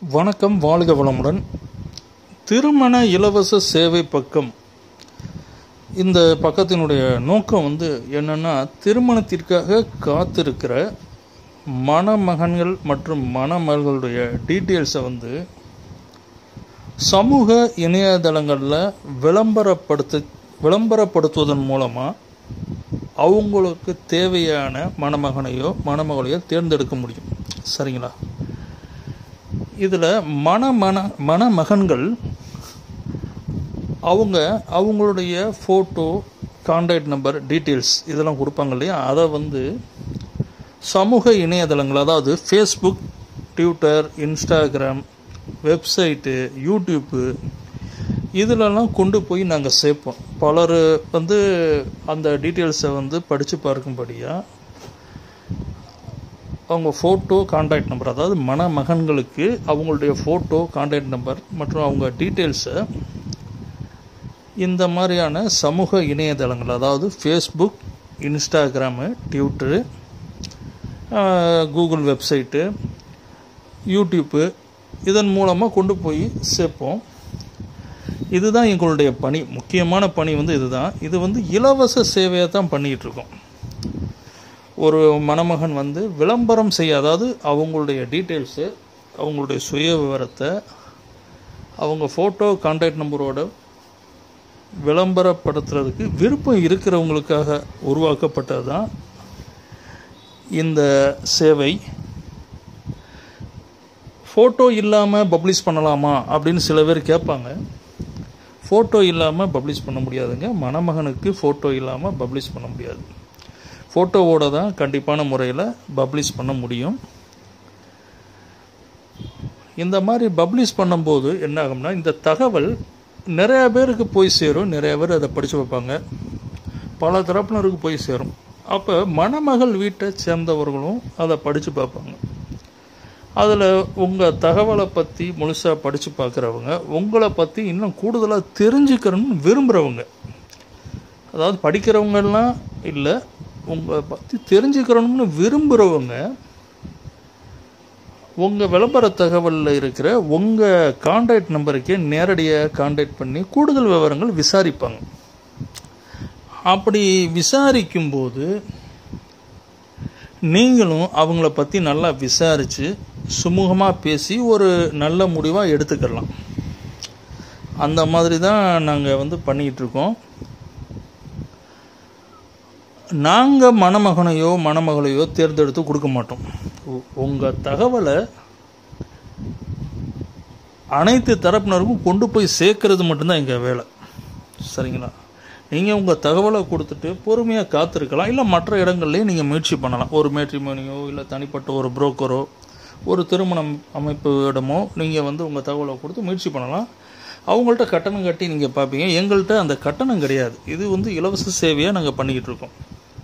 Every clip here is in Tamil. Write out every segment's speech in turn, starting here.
வணக்கம் வாழ்க வளமுடன் திருமண இலவச சேவை பக்கம் இந்த பக்கத்தினுடைய நோக்கம் வந்து என்னன்னா திருமணத்திற்காக காத்திருக்கிற மணமகன்கள் மற்றும் மணமகளுடைய டீட்டெயில்ஸை வந்து சமூக இணையதளங்களில் விளம்பரப்படுத்த விளம்பரப்படுத்துவதன் மூலமாக அவங்களுக்கு தேவையான மணமகனையோ மணமகளையோ தேர்ந்தெடுக்க முடியும் சரிங்களா இதில் மண மண மணமகன்கள் அவங்க அவங்களுடைய ஃபோட்டோ கான்டாக்ட் நம்பர் டீட்டெயில்ஸ் இதெல்லாம் கொடுப்பாங்க இல்லையா அதை வந்து சமூக இணையதளங்கள் அதாவது Facebook Twitter Instagram website YouTube இதிலெல்லாம் கொண்டு போய் நாங்கள் சேர்ப்போம் பலர் வந்து அந்த டீட்டெயில்ஸை வந்து படித்து பார்க்கும்படியாக அவங்க ஃபோட்டோ கான்டாக்ட் நம்பர் அதாவது மணமகன்களுக்கு அவங்களுடைய ஃபோட்டோ கான்டாக்ட் நம்பர் மற்றும் அவங்க டீட்டெயில்ஸை இந்த மாதிரியான சமூக இணையதளங்கள் அதாவது Facebook Instagram Twitter Google website YouTube இதன் மூலமாக கொண்டு போய் சேர்ப்போம் இதுதான் எங்களுடைய பணி முக்கியமான பணி வந்து இதுதான் இது வந்து இலவச சேவையை தான் பண்ணிகிட்டு இருக்கோம் ஒரு மணமகன் வந்து விளம்பரம் செய்ய அதாவது அவங்களுடைய டீட்டெயில்ஸு அவங்களுடைய சுய விவரத்தை அவங்க ஃபோட்டோ கான்டாக்ட் நம்பரோட விளம்பரப்படுத்துறதுக்கு விருப்பம் இருக்கிறவங்களுக்காக உருவாக்கப்பட்டது தான் இந்த சேவை ஃபோட்டோ இல்லாமல் பப்ளிஷ் பண்ணலாமா அப்படின்னு சில பேர் கேட்பாங்க ஃபோட்டோ இல்லாமல் பப்ளிஷ் பண்ண முடியாதுங்க மணமகனுக்கு ஃபோட்டோ இல்லாமல் பப்ளிஷ் பண்ண முடியாது ஃபோட்டோவோட தான் கண்டிப்பான முறையில் பப்ளிஷ் பண்ண முடியும் இந்த மாதிரி பப்ளிஷ் பண்ணும்போது என்ன ஆகும்னா இந்த தகவல் நிறைய பேருக்கு போய் சேரும் நிறைய பேர் அதை படித்து வைப்பாங்க பல தரப்பினருக்கு போய் சேரும் அப்போ மணமகள் வீட்டை சேர்ந்தவர்களும் அதை படித்து பார்ப்பாங்க அதில் உங்கள் தகவலை பற்றி முழுசாக படித்து பார்க்குறவங்க உங்களை பற்றி இன்னும் கூடுதலாக தெரிஞ்சுக்கணும்னு விரும்புகிறவங்க அதாவது படிக்கிறவங்கெல்லாம் இல்லை உங்களை பற்றி தெரிஞ்சுக்கிறணும்னு விரும்புகிறவங்க உங்கள் விளம்பர தகவலில் இருக்கிற உங்கள் கான்டாக்ட் நம்பருக்கே நேரடியாக கான்டாக்ட் பண்ணி கூடுதல் விவரங்கள் விசாரிப்பாங்க அப்படி விசாரிக்கும்போது நீங்களும் அவங்கள பற்றி நல்லா விசாரித்து சுமூகமாக பேசி ஒரு நல்ல முடிவாக எடுத்துக்கலாம் அந்த மாதிரி தான் நாங்கள் வந்து பண்ணிகிட்ருக்கோம் நாங்கள் மணமகனையோ மணமகளையோ தேர்ந்தெடுத்து கொடுக்க மாட்டோம் உங்கள் தகவலை அனைத்து தரப்பினருக்கும் கொண்டு போய் சேர்க்கறது மட்டும்தான் எங்கள் வேலை சரிங்களா நீங்கள் உங்கள் தகவலை கொடுத்துட்டு பொறுமையாக காத்திருக்கலாம் இல்லை மற்ற இடங்கள்லையும் நீங்கள் முயற்சி பண்ணலாம் ஒரு மேட்ரிமோனியோ இல்லை தனிப்பட்ட ஒரு புரோக்கரோ ஒரு திருமணம் அமைப்பு இடமோ நீங்கள் வந்து உங்கள் தகவலை கொடுத்து முயற்சி பண்ணலாம் அவங்கள்ட்ட கட்டணம் கட்டி நீங்கள் பார்ப்பீங்க எங்கள்கிட்ட அந்த கட்டணம் கிடையாது இது வந்து இலவச சேவையாக நாங்கள் பண்ணிக்கிட்டு இருக்கோம்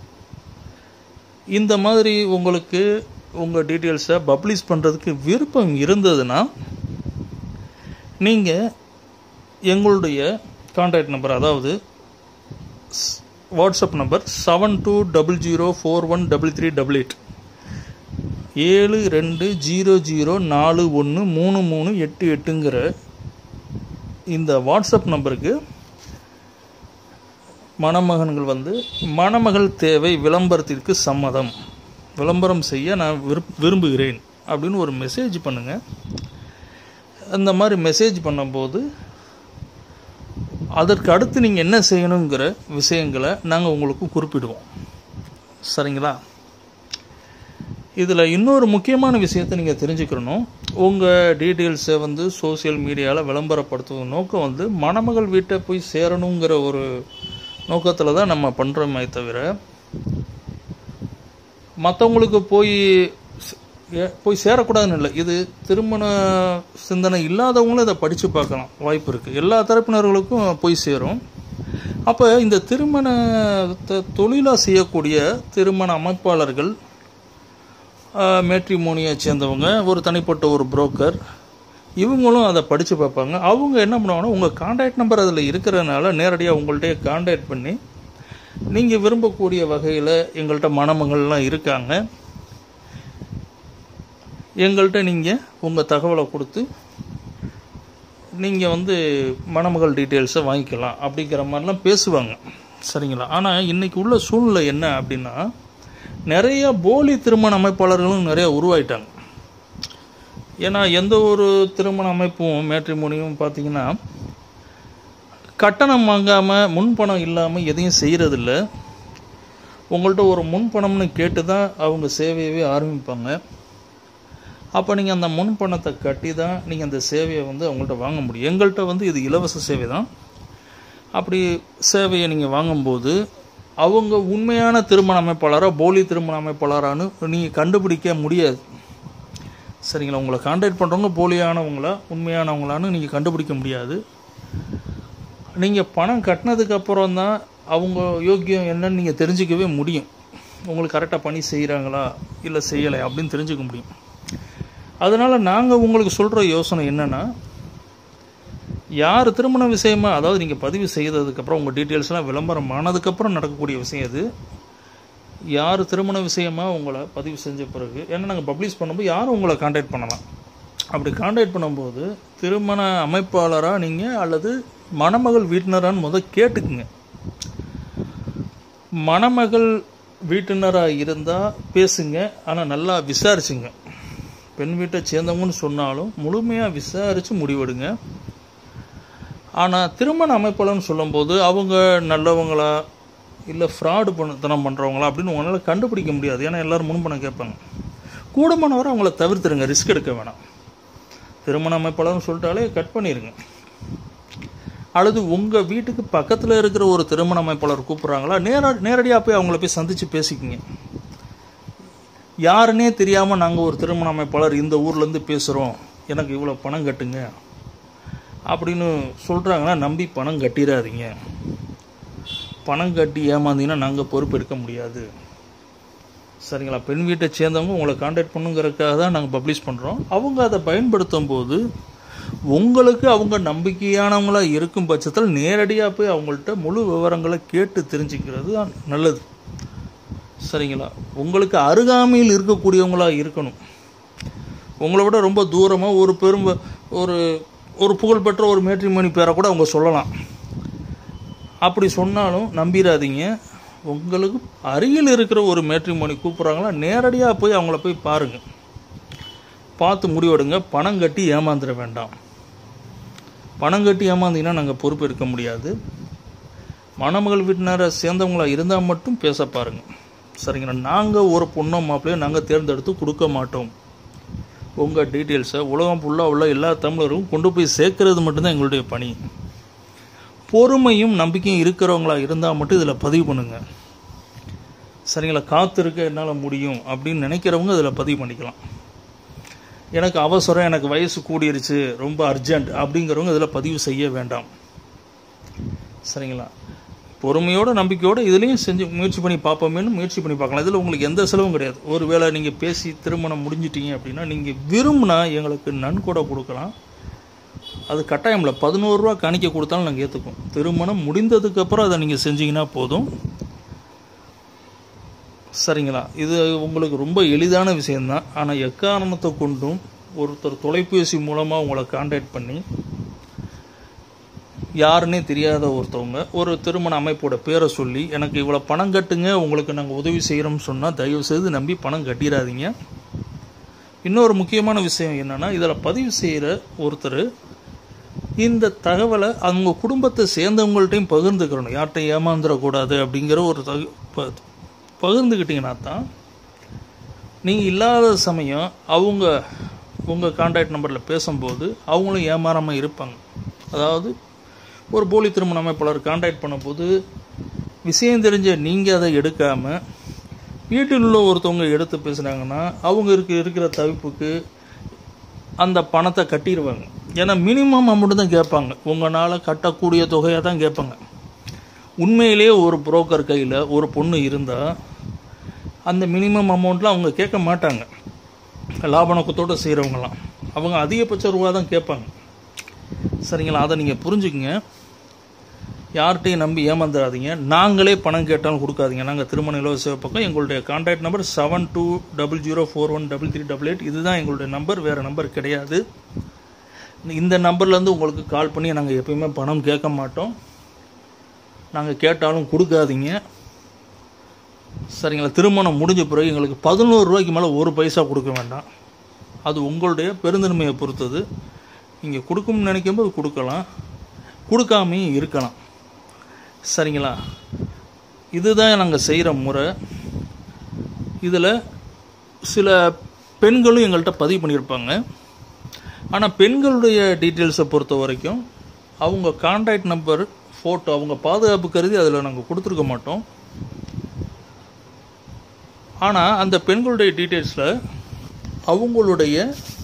இந்த மாதிரி உங்களுக்கு உங்கள் டீட்டெயில்ஸை பப்ளிஷ் பண்ணுறதுக்கு விருப்பம் இருந்ததுன்னா நீங்கள் எங்களுடைய கான்டாக்ட் நம்பர் அதாவது WhatsApp number seven two double zero four one double three double eight ஏழு ரெண்டு ஜீரோ ஜீரோ நாலு ஒன்று மூணு மூணு எட்டு எட்டுங்கிற இந்த வாட்ஸ்அப் நம்பருக்கு மணமகன்கள் வந்து மணமகள் தேவை விளம்பரத்திற்கு சம்மதம் விளம்பரம் செய்ய நான் விருப் விரும்புகிறேன் அப்படின்னு ஒரு மெசேஜ் பண்ணுங்கள் அந்த மாதிரி மெசேஜ் பண்ணும்போது அதற்கு அடுத்து நீங்கள் என்ன செய்யணுங்கிற விஷயங்களை நாங்கள் உங்களுக்கு குறிப்பிடுவோம் சரிங்களா இதில் இன்னொரு முக்கியமான விஷயத்தை நீங்கள் தெரிஞ்சுக்கணும் உங்கள் டீட்டெயில்ஸை வந்து சோசியல் மீடியாவில் விளம்பரப்படுத்துவதன் நோக்கம் வந்து மணமகள் வீட்டை போய் சேரணுங்கிற ஒரு நோக்கத்தில் தான் நம்ம பண்ணுறோமே தவிர மற்றவங்களுக்கு போய் போய் சேரக்கூடாதுன்னு இல்லை இது திருமண சிந்தனை இல்லாதவங்களும் இதை படித்து பார்க்கலாம் வாய்ப்பு இருக்குது எல்லா தரப்பினர்களுக்கும் போய் சேரும் அப்போ இந்த திருமண தொழிலாக செய்யக்கூடிய திருமண அமைப்பாளர்கள் மேட்ரிமோனியை சேர்ந்தவங்க ஒரு தனிப்பட்ட ஒரு புரோக்கர் இவங்களும் அதை படித்து பார்ப்பாங்க அவங்க என்ன பண்ணுவாங்கன்னா உங்கள் கான்டாக்ட் நம்பர் அதில் இருக்கிறதுனால நேரடியாக உங்கள்கிட்ட கான்டாக்ட் பண்ணி நீங்கள் விரும்பக்கூடிய வகையில் எங்கள்கிட்ட மணமகள்லாம் இருக்காங்க எங்கள்கிட்ட நீங்கள் உங்கள் தகவலை கொடுத்து நீங்கள் வந்து மணமகள் டீட்டெயில்ஸை வாங்கிக்கலாம் அப்படிங்கிற மாதிரிலாம் பேசுவாங்க சரிங்களா ஆனால் இன்றைக்கி உள்ள சூழ்நிலை என்ன அப்படின்னா நிறைய போலி திருமண அமைப்பாளர்களும் நிறைய உருவாயிட்டாங்க ஏன்னா எந்த ஒரு திருமண அமைப்பும் மேட்ரிமோனியும் பார்த்தீங்கன்னா கட்டணம் வாங்காமல் முன்பணம் இல்லாமல் எதையும் செய்கிறதில்ல உங்கள்கிட்ட ஒரு முன்பணம்னு கேட்டு தான் அவங்க சேவையவே ஆரம்பிப்பாங்க அப்போ நீங்கள் அந்த முன்பணத்தை கட்டி தான் நீங்கள் அந்த சேவையை வந்து அவங்கள்ட்ட வாங்க முடியும் எங்கள்கிட்ட வந்து இது இலவச சேவை தான் அப்படி சேவையை நீங்கள் வாங்கும்போது அவங்க உண்மையான திருமண அமைப்பாளரா போலி திருமண அமைப்பாளரான்னு நீங்கள் கண்டுபிடிக்க முடியாது சரிங்களா உங்களை கான்டாக்ட் பண்ணுறவங்க போலியானவங்களா உண்மையானவங்களான்னு நீங்கள் கண்டுபிடிக்க முடியாது நீங்கள் பணம் கட்டினதுக்கு அப்புறம் தான் அவங்க யோக்கியம் என்னன்னு நீங்கள் தெரிஞ்சிக்கவே முடியும் உங்களுக்கு கரெக்டாக பண்ணி செய்கிறாங்களா இல்லை செய்யலை அப்படின்னு தெரிஞ்சுக்க முடியும் அதனால் நாங்கள் உங்களுக்கு சொல்கிற யோசனை என்னென்னா யார் திருமண விஷயமா அதாவது நீங்கள் பதிவு செய்ததுக்கப்புறம் உங்கள் டீட்டெயில்ஸ்லாம் விளம்பரம் ஆனதுக்கப்புறம் நடக்கக்கூடிய விஷயம் இது யார் திருமண விஷயமா உங்களை பதிவு செஞ்ச பிறகு ஏன்னா நாங்கள் பப்ளிஷ் பண்ணும்போது யாரும் உங்களை காண்டாக்ட் பண்ணலாம் அப்படி காண்டாக்ட் பண்ணும்போது திருமண அமைப்பாளராக நீங்கள் அல்லது மணமகள் வீட்டினரான்னு முதல் கேட்டுக்குங்க மணமகள் வீட்டினராக இருந்தால் பேசுங்க ஆனால் நல்லா விசாரிச்சுங்க பெண் வீட்டை சேர்ந்தவங்கன்னு சொன்னாலும் முழுமையாக விசாரித்து முடிவெடுங்க ஆனால் திருமண அமைப்பாளர்னு சொல்லும்போது அவங்க நல்லவங்களா இல்லை ஃப்ராடு பண்ணத்தனம் பண்ணுறவங்களா அப்படின்னு உங்களால் கண்டுபிடிக்க முடியாது ஏன்னா எல்லோரும் முன்பணம் கேட்பாங்க கூடுமானவரை அவங்கள தவிர்த்துருங்க ரிஸ்க் எடுக்க வேணாம் திருமண அமைப்பாளர்னு சொல்லிட்டாலே கட் பண்ணிடுங்க அல்லது உங்கள் வீட்டுக்கு பக்கத்தில் இருக்கிற ஒரு திருமண அமைப்பாளர் கூப்பிட்றாங்களா நேர நேரடியாக போய் அவங்கள போய் சந்தித்து பேசிக்கிங்க யாருன்னே தெரியாமல் நாங்கள் ஒரு திருமண அமைப்பாளர் இந்த ஊர்லேருந்து பேசுகிறோம் எனக்கு இவ்வளோ பணம் கட்டுங்க அப்படின்னு சொல்கிறாங்கன்னா நம்பி பணம் கட்டிடாதீங்க பணம் கட்டி ஏமாந்தீங்கன்னா நாங்கள் பொறுப்பு எடுக்க முடியாது சரிங்களா பெண் வீட்டை சேர்ந்தவங்க உங்களை காண்டாக்ட் பண்ணுங்கிறதுக்காக தான் நாங்கள் பப்ளிஷ் பண்ணுறோம் அவங்க அதை பயன்படுத்தும் போது உங்களுக்கு அவங்க நம்பிக்கையானவங்களா இருக்கும் பட்சத்தில் நேரடியாக போய் அவங்கள்ட்ட முழு விவரங்களை கேட்டு தெரிஞ்சுக்கிறது தான் நல்லது சரிங்களா உங்களுக்கு அருகாமையில் இருக்கக்கூடியவங்களா இருக்கணும் உங்களை விட ரொம்ப தூரமாக ஒரு பெரும் ஒரு ஒரு புகழ்பெற்ற ஒரு மேட்ரிமோனி பேரை கூட அவங்க சொல்லலாம் அப்படி சொன்னாலும் நம்பிடாதீங்க உங்களுக்கு அருகில் இருக்கிற ஒரு மேட்ரிமோனி கூப்பிட்றாங்களா நேரடியாக போய் அவங்கள போய் பாருங்கள் பார்த்து முடிவெடுங்க பணம் கட்டி ஏமாந்துட வேண்டாம் பணம் கட்டி ஏமாந்தீங்கன்னா நாங்கள் பொறுப்பு எடுக்க முடியாது மணமகள் வீட்டினரை சேர்ந்தவங்களா இருந்தால் மட்டும் பேச பாருங்கள் சரிங்களா நாங்கள் ஒரு பொண்ணோ மாப்பிள்ளையோ நாங்கள் தேர்ந்தெடுத்து கொடுக்க மாட்டோம் உங்கள் டீட்டெயில்ஸை உலகம் ஃபுல்லாக உள்ள எல்லா தமிழரும் கொண்டு போய் சேர்க்கறது மட்டும்தான் எங்களுடைய பணி பொறுமையும் நம்பிக்கையும் இருக்கிறவங்களா இருந்தால் மட்டும் இதில் பதிவு பண்ணுங்கள் சரிங்களா காத்திருக்க என்னால் முடியும் அப்படின்னு நினைக்கிறவங்க இதில் பதிவு பண்ணிக்கலாம் எனக்கு அவசரம் எனக்கு வயசு கூடிருச்சு ரொம்ப அர்ஜென்ட் அப்படிங்கிறவங்க இதில் பதிவு செய்ய வேண்டாம் சரிங்களா பொறுமையோட நம்பிக்கையோட இதுலேயும் செஞ்சு முயற்சி பண்ணி பார்ப்போமேனு முயற்சி பண்ணி பார்க்கலாம் இதில் உங்களுக்கு எந்த செலவும் கிடையாது ஒருவேளை நீங்கள் பேசி திருமணம் முடிஞ்சிட்டீங்க அப்படின்னா நீங்கள் விரும்பினா எங்களுக்கு நன்கொடை கொடுக்கலாம் அது கட்டாயம் இல்லை பதினோரு ரூபா காணிக்க கொடுத்தாலும் நாங்கள் ஏற்றுக்குவோம் திருமணம் முடிந்ததுக்கப்புறம் அதை நீங்கள் செஞ்சீங்கன்னா போதும் சரிங்களா இது உங்களுக்கு ரொம்ப எளிதான விஷயந்தான் ஆனால் எக்காரணத்தை கொண்டும் ஒருத்தர் தொலைபேசி மூலமாக உங்களை காண்டாக்ட் பண்ணி யாருன்னே தெரியாத ஒருத்தவங்க ஒரு திருமண அமைப்போட பேரை சொல்லி எனக்கு இவ்வளோ பணம் கட்டுங்க உங்களுக்கு நாங்கள் உதவி செய்கிறோம்னு சொன்னால் தயவு செய்து நம்பி பணம் கட்டிடாதீங்க இன்னொரு முக்கியமான விஷயம் என்னென்னா இதில் பதிவு செய்கிற ஒருத்தர் இந்த தகவலை அவங்க குடும்பத்தை சேர்ந்தவங்கள்ட்டையும் பகிர்ந்துக்கிறணும் யார்கிட்டையும் ஏமாந்துடக்கூடாது அப்படிங்கிற ஒரு தகு ப- பகிர்ந்துக்கிட்டிங்கன்னா தான் நீங்கள் இல்லாத சமயம் அவங்க உங்கள் கான்டாக்ட் நம்பரில் பேசும்போது அவங்களும் ஏமாறாமல் இருப்பாங்க அதாவது ஒரு போலி திருமண அமைப்பாளர் கான்டாக்ட் பண்ணும்போது விஷயம் தெரிஞ்ச நீங்கள் அதை எடுக்காமல் வீட்டில் உள்ள ஒருத்தவங்க எடுத்து பேசுனாங்கன்னா அவங்க இருக்க இருக்கிற தவிப்புக்கு அந்த பணத்தை கட்டிடுவாங்க ஏன்னா மினிமம் அமௌண்ட் தான் கேட்பாங்க உங்களால் கட்டக்கூடிய தொகையாக தான் கேட்பாங்க உண்மையிலேயே ஒரு புரோக்கர் கையில் ஒரு பொண்ணு இருந்தால் அந்த மினிமம் அமௌண்ட்லாம் அவங்க கேட்க மாட்டாங்க லாப நோக்கத்தோடு செய்கிறவங்களாம் அவங்க அதிகபட்ச ரூபா தான் கேட்பாங்க சரிங்களா அதை நீங்கள் புரிஞ்சுக்கங்க யார்கிட்டையும் நம்பி ஏமாந்துடாதீங்க நாங்களே பணம் கேட்டாலும் கொடுக்காதீங்க நாங்கள் திருமண இலவச பக்கம் எங்களுடைய contact number seven two double zero four one double three double eight இதுதான் எங்களுடைய நம்பர் வேறு நம்பர் கிடையாது இந்த நம்பர்லேருந்து உங்களுக்கு கால் பண்ணி நாங்கள் எப்பயுமே பணம் கேட்க மாட்டோம் நாங்கள் கேட்டாலும் கொடுக்காதீங்க சரிங்களா திருமணம் முடிஞ்ச பிறகு எங்களுக்கு பதினோரு ரூபாய்க்கு மேலே ஒரு பைசா கொடுக்க வேண்டாம் அது உங்களுடைய பெருந்தன்மையை பொறுத்தது நீங்கள் கொடுக்கணும்னு நினைக்கும்போது கொடுக்கலாம் கொடுக்காமையும் இருக்கலாம் சரிங்களா இதுதான் நாங்கள் செய்கிற முறை இதில் சில பெண்களும் எங்கள்கிட்ட பதிவு பண்ணியிருப்பாங்க ஆனால் பெண்களுடைய டீட்டெயில்ஸை பொறுத்த வரைக்கும் அவங்க கான்டாக்ட் நம்பர் ஃபோட்டோ அவங்க பாதுகாப்பு கருதி அதில் நாங்கள் கொடுத்துருக்க மாட்டோம் ஆனால் அந்த பெண்களுடைய டீட்டெயில்ஸில் அவங்களுடைய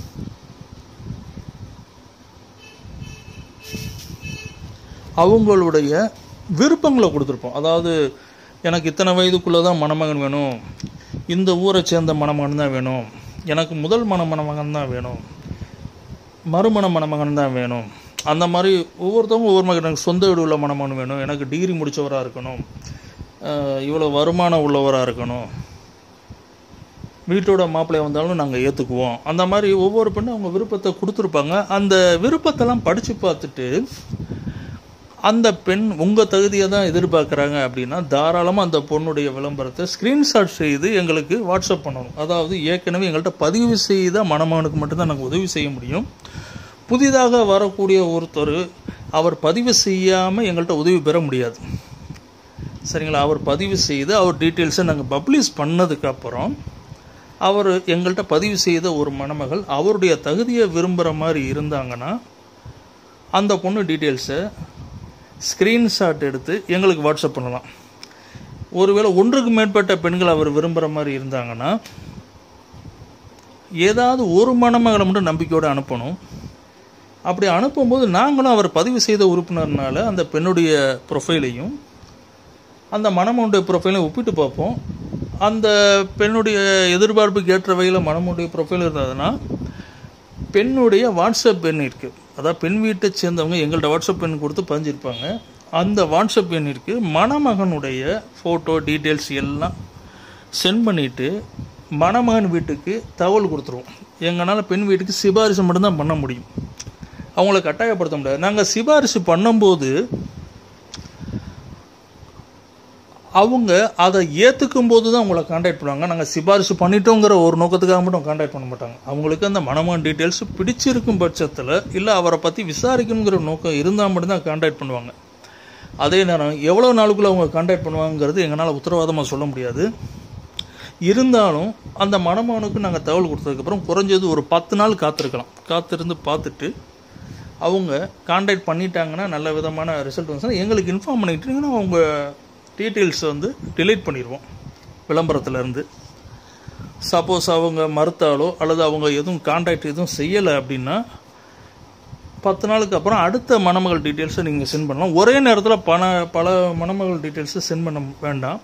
அவங்களுடைய விருப்பங்களை கொடுத்துருப்போம் அதாவது எனக்கு இத்தனை வயதுக்குள்ளே தான் மணமகன் வேணும் இந்த ஊரை சேர்ந்த மணமகன் தான் வேணும் எனக்கு முதல் மண மணமகன் தான் வேணும் மறுமண மணமகன் தான் வேணும் அந்த மாதிரி ஒவ்வொருத்தவங்க ஒவ்வொரு மகன் எனக்கு சொந்த வீடு உள்ள மணமகன் வேணும் எனக்கு டிகிரி முடித்தவராக இருக்கணும் அஹ் இவ்வளோ வருமானம் உள்ளவராக இருக்கணும் வீட்டோட மாப்பிள்ளை வந்தாலும் நாங்கள் ஏற்றுக்குவோம் அந்த மாதிரி ஒவ்வொரு பெண்ணும் அவங்க விருப்பத்தை கொடுத்துருப்பாங்க அந்த விருப்பத்தெல்லாம் படித்து பார்த்துட்டு அந்த பெண் உங்கள் தகுதியை தான் எதிர்பார்க்குறாங்க அப்படின்னா தாராளமாக அந்த பொண்ணுடைய விளம்பரத்தை ஸ்க்ரீன்ஷாட் செய்து எங்களுக்கு வாட்ஸ்அப் பண்ணணும் அதாவது ஏற்கனவே எங்கள்கிட்ட பதிவு செய்த மணமகனுக்கு மட்டும்தான் நாங்கள் உதவி செய்ய முடியும் புதிதாக வரக்கூடிய ஒருத்தர் அவர் பதிவு செய்யாமல் எங்கள்கிட்ட உதவி பெற முடியாது சரிங்களா அவர் பதிவு செய்து அவர் டீட்டெயில்ஸை நாங்கள் பப்ளிஷ் பண்ணதுக்கப்புறம் அவர் எங்கள்கிட்ட பதிவு செய்த ஒரு மணமகள் அவருடைய தகுதியை விரும்புகிற மாதிரி இருந்தாங்கன்னா அந்த பொண்ணு டீட்டெயில்ஸை ஸ்க்ரீன்ஷாட் எடுத்து எங்களுக்கு வாட்ஸ்அப் பண்ணலாம் ஒருவேளை ஒன்றுக்கு மேற்பட்ட பெண்கள் அவர் விரும்புகிற மாதிரி இருந்தாங்கன்னா ஏதாவது ஒரு மணமகளை மட்டும் நம்பிக்கையோடு அனுப்பணும் அப்படி அனுப்பும்போது நாங்களும் அவர் பதிவு செய்த உறுப்பினர்னால அந்த பெண்ணுடைய ப்ரொஃபைலையும் அந்த மணமனுடைய ப்ரொஃபைலையும் ஒப்பிட்டு பார்ப்போம் அந்த பெண்ணுடைய எதிர்பார்ப்புக்கு ஏற்ற வகையில் மணமனுடைய ப்ரொஃபைல் இருந்ததுன்னா பெண்ணுடைய வாட்ஸ்அப் எண் இருக்குது அதாவது பெண் வீட்டை சேர்ந்தவங்க எங்கள்கிட்ட வாட்ஸ்அப் எண் கொடுத்து பதிஞ்சிருப்பாங்க அந்த வாட்ஸ்அப் எண்ணிற்கு மணமகனுடைய ஃபோட்டோ டீட்டெயில்ஸ் எல்லாம் சென்ட் பண்ணிவிட்டு மணமகன் வீட்டுக்கு தகவல் கொடுத்துருவோம் எங்களால் பெண் வீட்டுக்கு சிபாரிசு மட்டும்தான் பண்ண முடியும் அவங்கள கட்டாயப்படுத்த முடியாது நாங்கள் சிபாரிசு பண்ணும்போது அவங்க அதை ஏற்றுக்கும் போது தான் உங்களை காண்டாக்ட் பண்ணுவாங்க நாங்கள் சிபாரிசு பண்ணிட்டோங்கிற ஒரு நோக்கத்துக்காக மட்டும் காண்டாக்ட் பண்ண மாட்டாங்க அவங்களுக்கு அந்த மனமான டீட்டெயில்ஸ் பிடிச்சிருக்கும் பட்சத்தில் இல்லை அவரை பற்றி விசாரிக்கணுங்கிற நோக்கம் இருந்தால் மட்டும்தான் காண்டாக்ட் பண்ணுவாங்க அதே நேரம் எவ்வளோ நாளுக்குள்ளே அவங்க காண்டாக்ட் பண்ணுவாங்கிறது எங்களால் உத்தரவாதமாக சொல்ல முடியாது இருந்தாலும் அந்த மணமகனுக்கு நாங்கள் தகவல் கொடுத்ததுக்கப்புறம் குறைஞ்சது ஒரு பத்து நாள் காத்திருக்கலாம் காத்திருந்து பார்த்துட்டு அவங்க காண்டாக்ட் பண்ணிட்டாங்கன்னா நல்ல விதமான ரிசல்ட் வந்துச்சுன்னா எங்களுக்கு இன்ஃபார்ம் பண்ணிக்கிட்டீங்கன்னா அவங்க டீட்டெயில்ஸ் வந்து டிலீட் பண்ணிடுவோம் விளம்பரத்துலேருந்து சப்போஸ் அவங்க மறுத்தாலோ அல்லது அவங்க எதுவும் காண்டாக்ட் எதுவும் செய்யலை அப்படின்னா பத்து நாளுக்கு அப்புறம் அடுத்த மணமகள் டீட்டெயில்ஸை நீங்கள் சென்ட் பண்ணலாம் ஒரே நேரத்தில் பண பல மணமகள் டீட்டெயில்ஸை சென்ட் பண்ண வேண்டாம்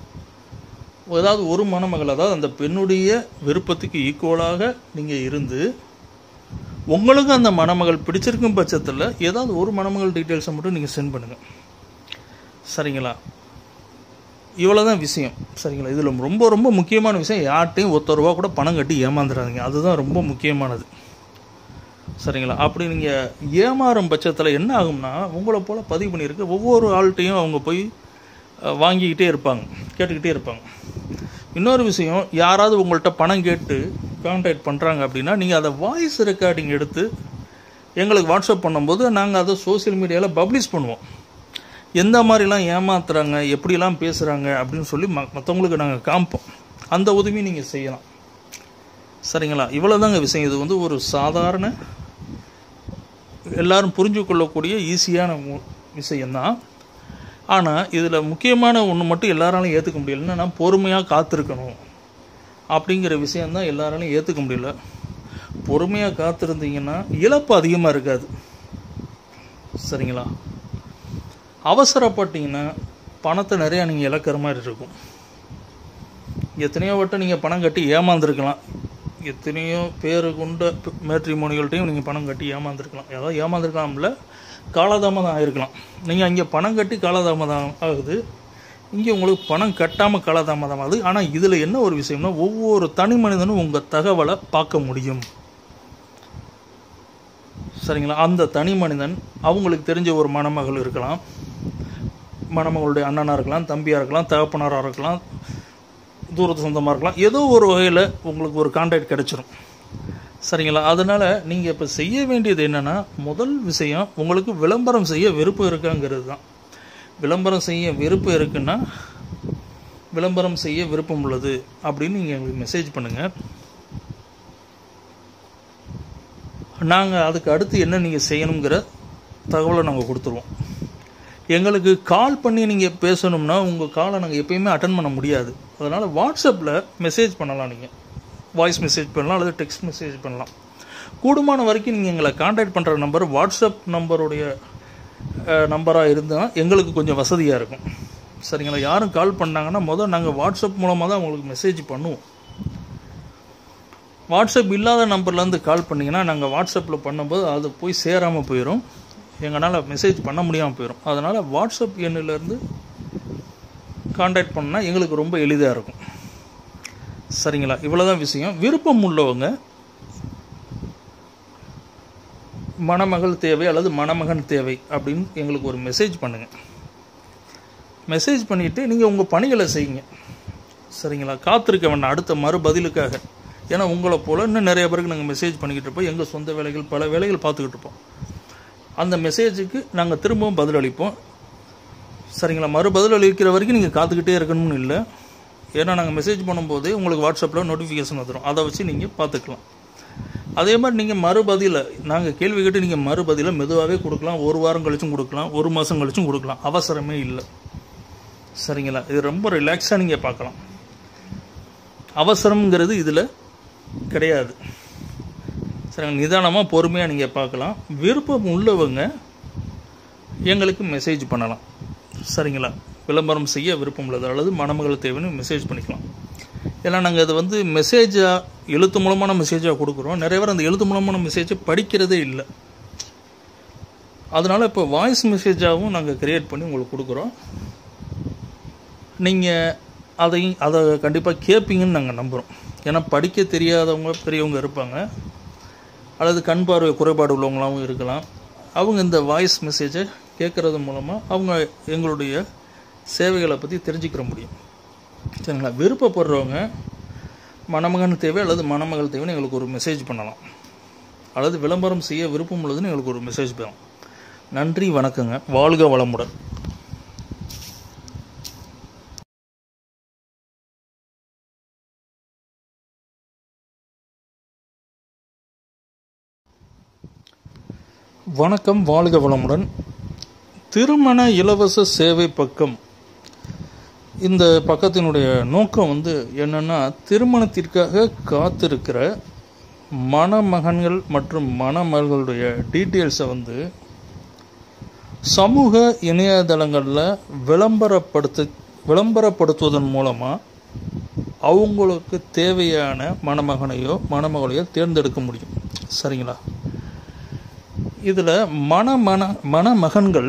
ஏதாவது ஒரு மணமகள் அதாவது அந்த பெண்ணுடைய விருப்பத்துக்கு ஈக்குவலாக நீங்கள் இருந்து உங்களுக்கு அந்த மணமகள் பிடிச்சிருக்கும் பட்சத்தில் ஏதாவது ஒரு மணமகள் டீட்டெயில்ஸை மட்டும் நீங்கள் சென்ட் பண்ணுங்கள் சரிங்களா இவ்வளோ தான் விஷயம் சரிங்களா இதில் ரொம்ப ரொம்ப முக்கியமான விஷயம் யார்கிட்டையும் ஒத்த ரூபா கூட பணம் கட்டி ஏமாந்துடாதீங்க அதுதான் ரொம்ப முக்கியமானது சரிங்களா அப்படி நீங்கள் ஏமாறும் பட்சத்தில் என்ன ஆகும்னா உங்களை போல் பதிவு பண்ணியிருக்கு ஒவ்வொரு ஆள்கிட்டையும் அவங்க போய் அஹ், வாங்கிக்கிட்டே இருப்பாங்க கேட்டுக்கிட்டே இருப்பாங்க இன்னொரு விஷயம் யாராவது உங்கள்கிட்ட பணம் கேட்டு கான்டாக்ட் பண்ணுறாங்க அப்படின்னா நீங்கள் அதை வாய்ஸ் ரெக்கார்டிங் எடுத்து எங்களுக்கு வாட்ஸ்அப் பண்ணும்போது நாங்கள் அதை சோஷியல் மீடியாவில் பப்ளிஷ் பண்ணுவோம் எந்த மாதிரிலாம் ஏமாத்துறாங்க எப்படிலாம் பேசுகிறாங்க அப்படின்னு சொல்லி ம மற்றவங்களுக்கு நாங்கள் காமிப்போம் அந்த உதவியும் நீங்கள் செய்யலாம் சரிங்களா இவ்வளோதாங்க விஷயம் இது வந்து ஒரு சாதாரண எல்லாரும் புரிஞ்சு கொள்ளக்கூடிய ஈஸியான மு- விஷயம்தான் ஆனால் இதில் முக்கியமான ஒன்று மட்டும் எல்லாராலையும் ஏற்றுக்க முடியல என்னன்னா பொறுமையாக காத்திருக்கணும் அப்படிங்கிற விஷயந்தான் எல்லாராலையும் ஏற்றுக்க முடியல பொறுமையாக காத்திருந்தீங்கன்னா இழப்பு அதிகமாக இருக்காது சரிங்களா அவசரப்பட்டீங்கன்னா பணத்தை நிறையா நீங்கள் இழக்கிற மாதிரி இருக்கும் எத்தனையோ வட்டம் நீங்கள் பணம் கட்டி ஏமாந்துருக்கலாம் எத்தனையோ பேரு கொண்ட மேட்ரிமோனிகள்ட்டையும் நீங்கள் பணம் கட்டி ஏமாந்துருக்கலாம் ஏதாவது ஏமாந்துருக்கலாம்ல காலதாமதம் ஆகிருக்கலாம் நீங்கள் அங்கே பணம் கட்டி காலதாமதம் ஆகுது இங்கே உங்களுக்கு பணம் கட்டாமல் காலதாமதம் ஆகுது ஆனால் இதில் என்ன ஒரு விஷயம்னா ஒவ்வொரு தனி மனிதனும் உங்கள் தகவலை பார்க்க முடியும் சரிங்களா அந்த தனி மனிதன் அவங்களுக்கு தெரிஞ்ச ஒரு மணமகள் இருக்கலாம் மணமகளுடைய அண்ணனாக இருக்கலாம் தம்பியாக இருக்கலாம் தகப்பனாராக இருக்கலாம் தூரத்து சொந்தமாக இருக்கலாம் ஏதோ ஒரு வகையில் உங்களுக்கு ஒரு கான்டாக்ட் கிடைச்சிரும் சரிங்களா அதனால் நீங்கள் இப்போ செய்ய வேண்டியது என்னென்னா முதல் விஷயம் உங்களுக்கு விளம்பரம் செய்ய விருப்பம் இருக்காங்கிறது தான் விளம்பரம் செய்ய விருப்பம் இருக்குன்னா விளம்பரம் செய்ய விருப்பம் உள்ளது அப்படின்னு நீங்கள் எங்களுக்கு மெசேஜ் பண்ணுங்கள் நாங்கள் அதுக்கு அடுத்து என்ன நீங்கள் செய்யணுங்கிற தகவலை நாங்கள் கொடுத்துருவோம் எங்களுக்கு கால் பண்ணி நீங்கள் பேசணும்னா உங்கள் காலை நாங்கள் எப்பயுமே அட்டன் பண்ண முடியாது அதனால் வாட்ஸ்அப்பில் மெசேஜ் பண்ணலாம் நீங்கள் வாய்ஸ் மெசேஜ் பண்ணலாம் அல்லது டெக்ஸ்ட் மெசேஜ் பண்ணலாம் கூடுமான வரைக்கும் நீங்கள் எங்களை காண்டாக்ட் பண்ணுற நம்பர் வாட்ஸ்அப் நம்பருடைய நம்பராக இருந்தால் எங்களுக்கு கொஞ்சம் வசதியாக இருக்கும் சரிங்களா யாரும் கால் பண்ணாங்கன்னா முதல் நாங்கள் வாட்ஸ்அப் மூலமாக தான் உங்களுக்கு மெசேஜ் பண்ணுவோம் வாட்ஸ்அப் இல்லாத நம்பர்லேருந்து கால் பண்ணிங்கன்னா நாங்கள் வாட்ஸ்அப்பில் பண்ணும்போது அது போய் சேராமல் போயிடும் எங்களால் மெசேஜ் பண்ண முடியாமல் போயிடும் அதனால் வாட்ஸ்அப் எண்ணிலேருந்து காண்டாக்ட் பண்ணால் எங்களுக்கு ரொம்ப எளிதாக இருக்கும் சரிங்களா இவ்வளோதான் விஷயம் விருப்பம் உள்ளவங்க மணமகள் தேவை அல்லது மணமகன் தேவை அப்படின்னு எங்களுக்கு ஒரு மெசேஜ் பண்ணுங்கள் மெசேஜ் பண்ணிவிட்டு நீங்கள் உங்கள் பணிகளை செய்யுங்க சரிங்களா காத்திருக்க வேண்டாம் அடுத்த மறு பதிலுக்காக ஏன்னா உங்களை போல் இன்னும் நிறைய பேருக்கு நாங்கள் மெசேஜ் பண்ணிக்கிட்டு இருப்போம் எங்கள் சொந்த வேலைகள் பல வேலைகள் பார்த்துக்கிட்டு இருப்போம் அந்த மெசேஜுக்கு நாங்கள் திரும்பவும் பதில் அளிப்போம் சரிங்களா மறு பதில் அளிக்கிற வரைக்கும் நீங்கள் காத்துக்கிட்டே இருக்கணும்னு இல்லை ஏன்னா நாங்கள் மெசேஜ் பண்ணும்போது உங்களுக்கு வாட்ஸ்அப்பில் நோட்டிஃபிகேஷன் வந்துடும் அதை வச்சு நீங்கள் பார்த்துக்கலாம் அதே மாதிரி நீங்கள் மறுபதில நாங்கள் கேள்வி கேட்டு நீங்கள் மறுபதில மெதுவாகவே கொடுக்கலாம் ஒரு வாரம் கழிச்சும் கொடுக்கலாம் ஒரு மாதம் கழிச்சும் கொடுக்கலாம் அவசரமே இல்லை சரிங்களா இது ரொம்ப ரிலாக்ஸாக நீங்கள் பார்க்கலாம் அவசரம்ங்கிறது இதில் கிடையாது சரிங்க நிதானமாக பொறுமையாக நீங்கள் பார்க்கலாம் விருப்பம் உள்ளவங்க எங்களுக்கு மெசேஜ் பண்ணலாம் சரிங்களா விளம்பரம் செய்ய விருப்பம் உள்ளது அல்லது மணமகள் தேவைன்னு மெசேஜ் பண்ணிக்கலாம் ஏன்னா நாங்கள் அதை வந்து மெசேஜாக எழுத்து மூலமான மெசேஜாக கொடுக்குறோம் நிறைய பேர் அந்த எழுத்து மூலமான மெசேஜை படிக்கிறதே இல்லை அதனால் இப்போ வாய்ஸ் மெசேஜாகவும் நாங்கள் க்ரியேட் பண்ணி உங்களுக்கு கொடுக்குறோம் நீங்கள் அதையும் அதை கண்டிப்பாக கேட்பீங்கன்னு நாங்கள் நம்புகிறோம் ஏன்னா படிக்க தெரியாதவங்க பெரியவங்க இருப்பாங்க அல்லது கண் பார்வை குறைபாடு உள்ளவங்களாகவும் இருக்கலாம் அவங்க இந்த வாய்ஸ் மெசேஜை கேட்குறது மூலமாக அவங்க எங்களுடைய சேவைகளை பற்றி தெரிஞ்சுக்கிற முடியும் சரிங்களா விருப்பப்படுறவங்க மணமகன் தேவை அல்லது மணமகள் தேவைன்னு எங்களுக்கு ஒரு மெசேஜ் பண்ணலாம் அல்லது விளம்பரம் செய்ய விருப்பம் உள்ளதுன்னு எங்களுக்கு ஒரு மெசேஜ் பண்ணலாம் நன்றி வணக்கங்க வாழ்க வளமுடன் வணக்கம் வாழ்க வளமுடன் திருமண இலவச சேவை பக்கம் இந்த பக்கத்தினுடைய நோக்கம் வந்து என்னன்னா திருமணத்திற்காக காத்திருக்கிற மணமகன்கள் மற்றும் மணமகளுடைய டீட்டெயில்ஸை வந்து சமூக இணையதளங்களில் விளம்பரப்படுத்த விளம்பரப்படுத்துவதன் மூலமாக அவங்களுக்கு தேவையான மணமகனையோ மணமகளையோ தேர்ந்தெடுக்க முடியும் சரிங்களா இதில் மணமன மணமகன்கள்